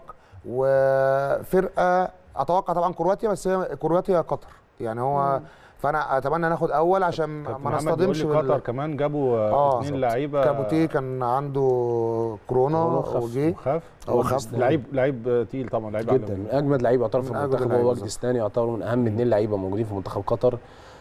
وفرقه اتوقع طبعا كرواتيا بس هي كرواتيا قطر يعني هو فانا اتمنى ناخد اول عشان كابتن ما محمد بيقول نصطدمش لي قطر كمان جابوا آه، اثنين لعيبه كابوتيه كان عنده كورونا كورونا خف. وجه وخاف هو خف. لعيب لعيب تقيل طبعا لعيب جدا عالمي. من اجمد لعيب يعتبر في من أجمد المنتخب اللعيبة هو وجدي بالظبط. ستاني يعتبر من اهم اثنين لعيبه موجودين في منتخب قطر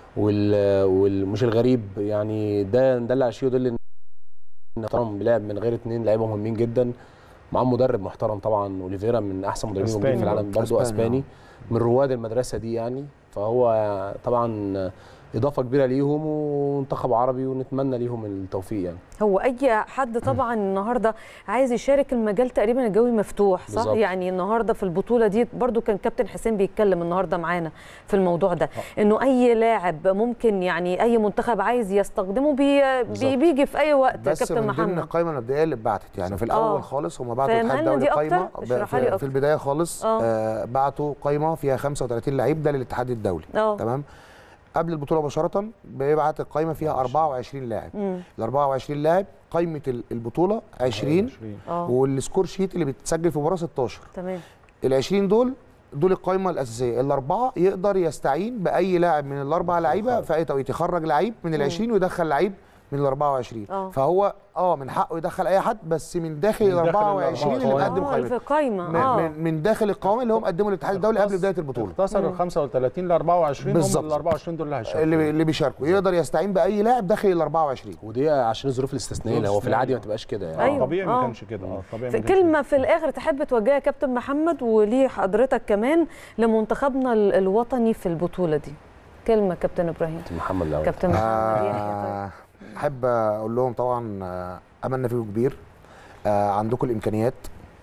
وال والمش الغريب يعني ده ده اللي هشيله ده ان طبعا بيلعب من غير اثنين لعيبه مهمين جدا معاه مدرب محترم طبعا اوليفيرا من احسن مدربين موجودين في أسباني العالم برضه أسباني، اسباني من رواد المدرسه دي يعني فهو طبعا اضافه كبيره ليهم ومنتخب عربي ونتمنى ليهم التوفيق يعني هو اي حد طبعا النهارده عايز يشارك المجال تقريبا الجوي مفتوح صح بالظبط. يعني النهارده في البطوله دي برضو كان كابتن حسين بيتكلم النهارده معانا في الموضوع ده انه اي لاعب ممكن يعني اي منتخب عايز يستخدمه بي بي بالظبط. بيجي في اي وقت بس كابتن من ضمن محمد القائمه المبدئيه اللي اتبعتت يعني في آه. الاول خالص هم بعتوا فاهمنا الاتحاد الدولي دي أكتر؟ قائمه اشرحها لي في, أكتر. في البدايه خالص آه. آه بعتوا قائمه فيها 35 لعيب ده للاتحاد الدولي اه تمام قبل البطوله مباشره بيبعت القائمه فيها 24 لاعب مم. ال 24 لاعب قائمه ال- البطوله 20 اه والسكور شيت اللي بتسجل في مباراه 16 تمام ال 20 دول دول القائمه الاساسيه الاربعه يقدر يستعين باي لاعب من الاربع لعيبه في اي توقيت يخرج لعيب من ال 20 ويدخل لعيب من ال 24 آه. فهو اه من حقه يدخل اي حد بس من داخل من ال داخل ال 24 اللي 24. مقدم اه اللي في قائمه قايمه من, اه من, من داخل القوائم اللي هم قدموا للاتحاد الدولي قبل بدايه البطوله اختصر ال 35 ل 24 هم بالظبط. ال 24 دول اللي هيشاركوا اللي اللي بيشاركوا يقدر يستعين باي لاعب داخل ال 24 ودي عشان الظروف الاستثنائيه اللي هو في العادي ما تبقاش كده يعني أيوة. طبيعي ما آه. كانش كده اه طبيعي في ما كانش كلمة في الآخر تحب توجهها كابتن محمد وليه حضرتك كمان لمنتخبنا ال- الوطني في البطولة دي كلمة كابتن إبراهيم كابتن محمد الاول كابتن محمد يحيى طيب. آه، احب اقول لهم طبعا آه، املنا فيكم كبير آه، عندكم الامكانيات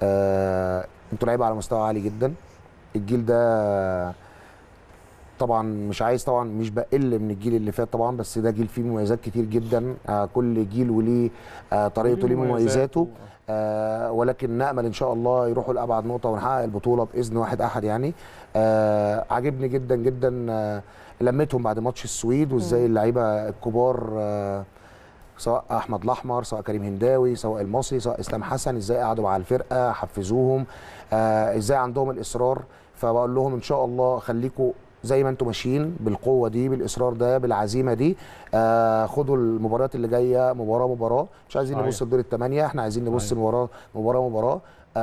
آه، انتوا لعيبه على مستوى عالي جدا الجيل ده طبعا مش عايز طبعا مش بقل من الجيل اللي فات طبعا بس ده جيل فيه مميزات كتير جدا آه، كل جيل وليه آه، طريقته ليه مميزاته آه ولكن نامل ان شاء الله يروحوا لابعد نقطه ونحقق البطوله باذن واحد احد يعني آه عاجبني جدا جدا آه لمتهم بعد ماتش السويد وازاي اللعيبه الكبار آه سواء احمد الاحمر سواء كريم هنداوي سواء المصري سواء اسلام حسن ازاي قعدوا مع الفرقه حفزوهم آه ازاي عندهم الاصرار فبقول لهم ان شاء الله خليكم زي ما انتم ماشيين بالقوه دي بالاصرار ده بالعزيمه دي آه خدوا المباريات اللي جايه مباراه مباراه مش عايزين صحيح. نبص لدور الثمانيه احنا عايزين نبص صحيح. مباراه مباراه مباراه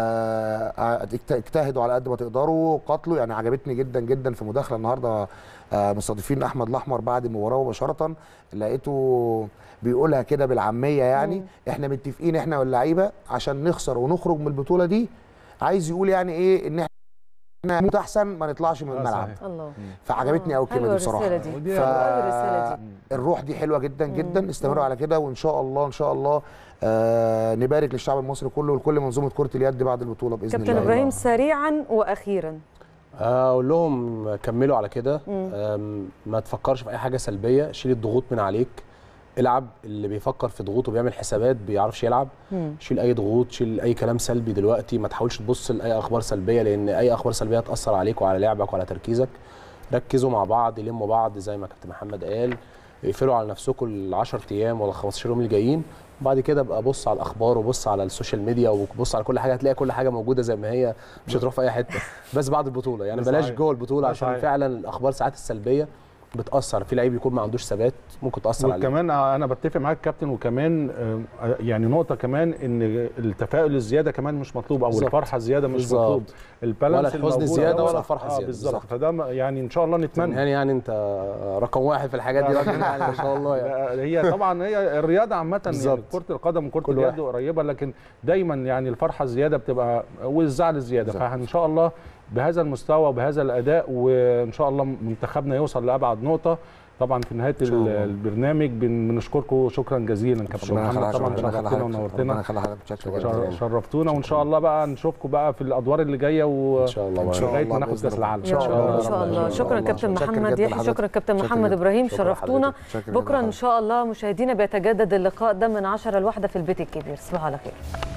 آه اجت- اجتهدوا على قد ما تقدروا قاتلوا يعني عجبتني جدا جدا في مداخله النهارده آه مستضيفين احمد الاحمر بعد المباراه مباشره لقيته بيقولها كده بالعاميه يعني مم. احنا متفقين احنا واللعيبه عشان نخسر ونخرج من البطوله دي عايز يقول يعني ايه ان احنا نموت احسن ما نطلعش من آه، الملعب صحيح. الله فعجبتني قوي الكلمه حلوة دي بصراحه الرسالة دي ودي- حلوة قوي الرسالة دي الروح دي حلوه جدا جدا مم. استمروا على كده وان شاء الله ان شاء الله آه نبارك للشعب المصري كله ولكل منظومه كره اليد بعد البطوله باذن كابتن الله إبراهيم سريعا وأخيرا اقول لهم كملوا على كده مم. أم، ما تفكرش في اي حاجه سلبيه شيل الضغوط من عليك العب اللي بيفكر في ضغوط وبيعمل حسابات بيعرفش يلعب مم. شيل اي ضغوط شيل اي كلام سلبي دلوقتي ما تحاولش تبص لاي اخبار سلبيه لان اي اخبار سلبيه هتاثر عليك وعلى لعبك وعلى تركيزك ركزوا مع بعض لموا بعض زي ما كابتن محمد قال اقفلوا على نفسكم ال 10 ايام ولا 15 يوم اللي جايين وبعد كده ابقى بص على الاخبار وبص على السوشيال ميديا وبص على كل حاجه هتلاقي كل حاجه موجوده زي ما هي مش هتروح في اي حته بس بعد البطوله يعني ده بلاش صحيح. جوه البطوله ده عشان صحيح. فعلا الاخبار ساعات السلبيه بتاثر في لعيب يكون ما عندوش ثبات ممكن تاثر عليه وكمان انا بتفق معاك كابتن وكمان آه، يعني نقطه كمان ان التفاؤل الزياده كمان مش مطلوب او بالظبط. الفرحه الزياده مش بالظبط. مطلوب البالانس ولا الحزن الموجود زيادة ده ولا صح. الفرحة آه زيادة. بالظبط بالظبط. فده م- يعني ان شاء الله نتمنى يعني يعني انت رقم واحد في الحاجات دي لا، راجل يعني ما شاء الله يعني لا، هي طبعا هي الرياضه عامه يعني بالظبط. كره القدم وكره كل اليد واحد. قريبه لكن دايما يعني الفرحه الزياده بتبقى والزعل الزياده بالظبط. فان شاء الله بهذا المستوى وبهذا الاداء وان شاء الله منتخبنا يوصل لابعد نقطه طبعا في نهايه إن شاء الله. البرنامج بن- بنشكركم شكرا جزيلا كابتن ربنا محمد يخليك، طبعا ربنا يخليك، شرفتنا ربنا ونورتنا يخلي حضرتك بشكل شر- جدا شرفتونا وان شاء الله بقى نشوفكم بقى في الادوار اللي جايه و ان شاء الله إن شاء لغايه الله ما ناخد بإذن كاس الله. العالم ان شاء الله ان شاء الله شكرا كابتن متشكر محمد جداً يحيى لحضرتك. شكرا كابتن شكرا محمد جداً. ابراهيم شكرا شرفتونا شكرا جداً بكره ان لحضرتك. شاء الله مشاهدينا بيتجدد اللقاء ده من 10 لواحدة في البيت الكبير تصبحوا على خير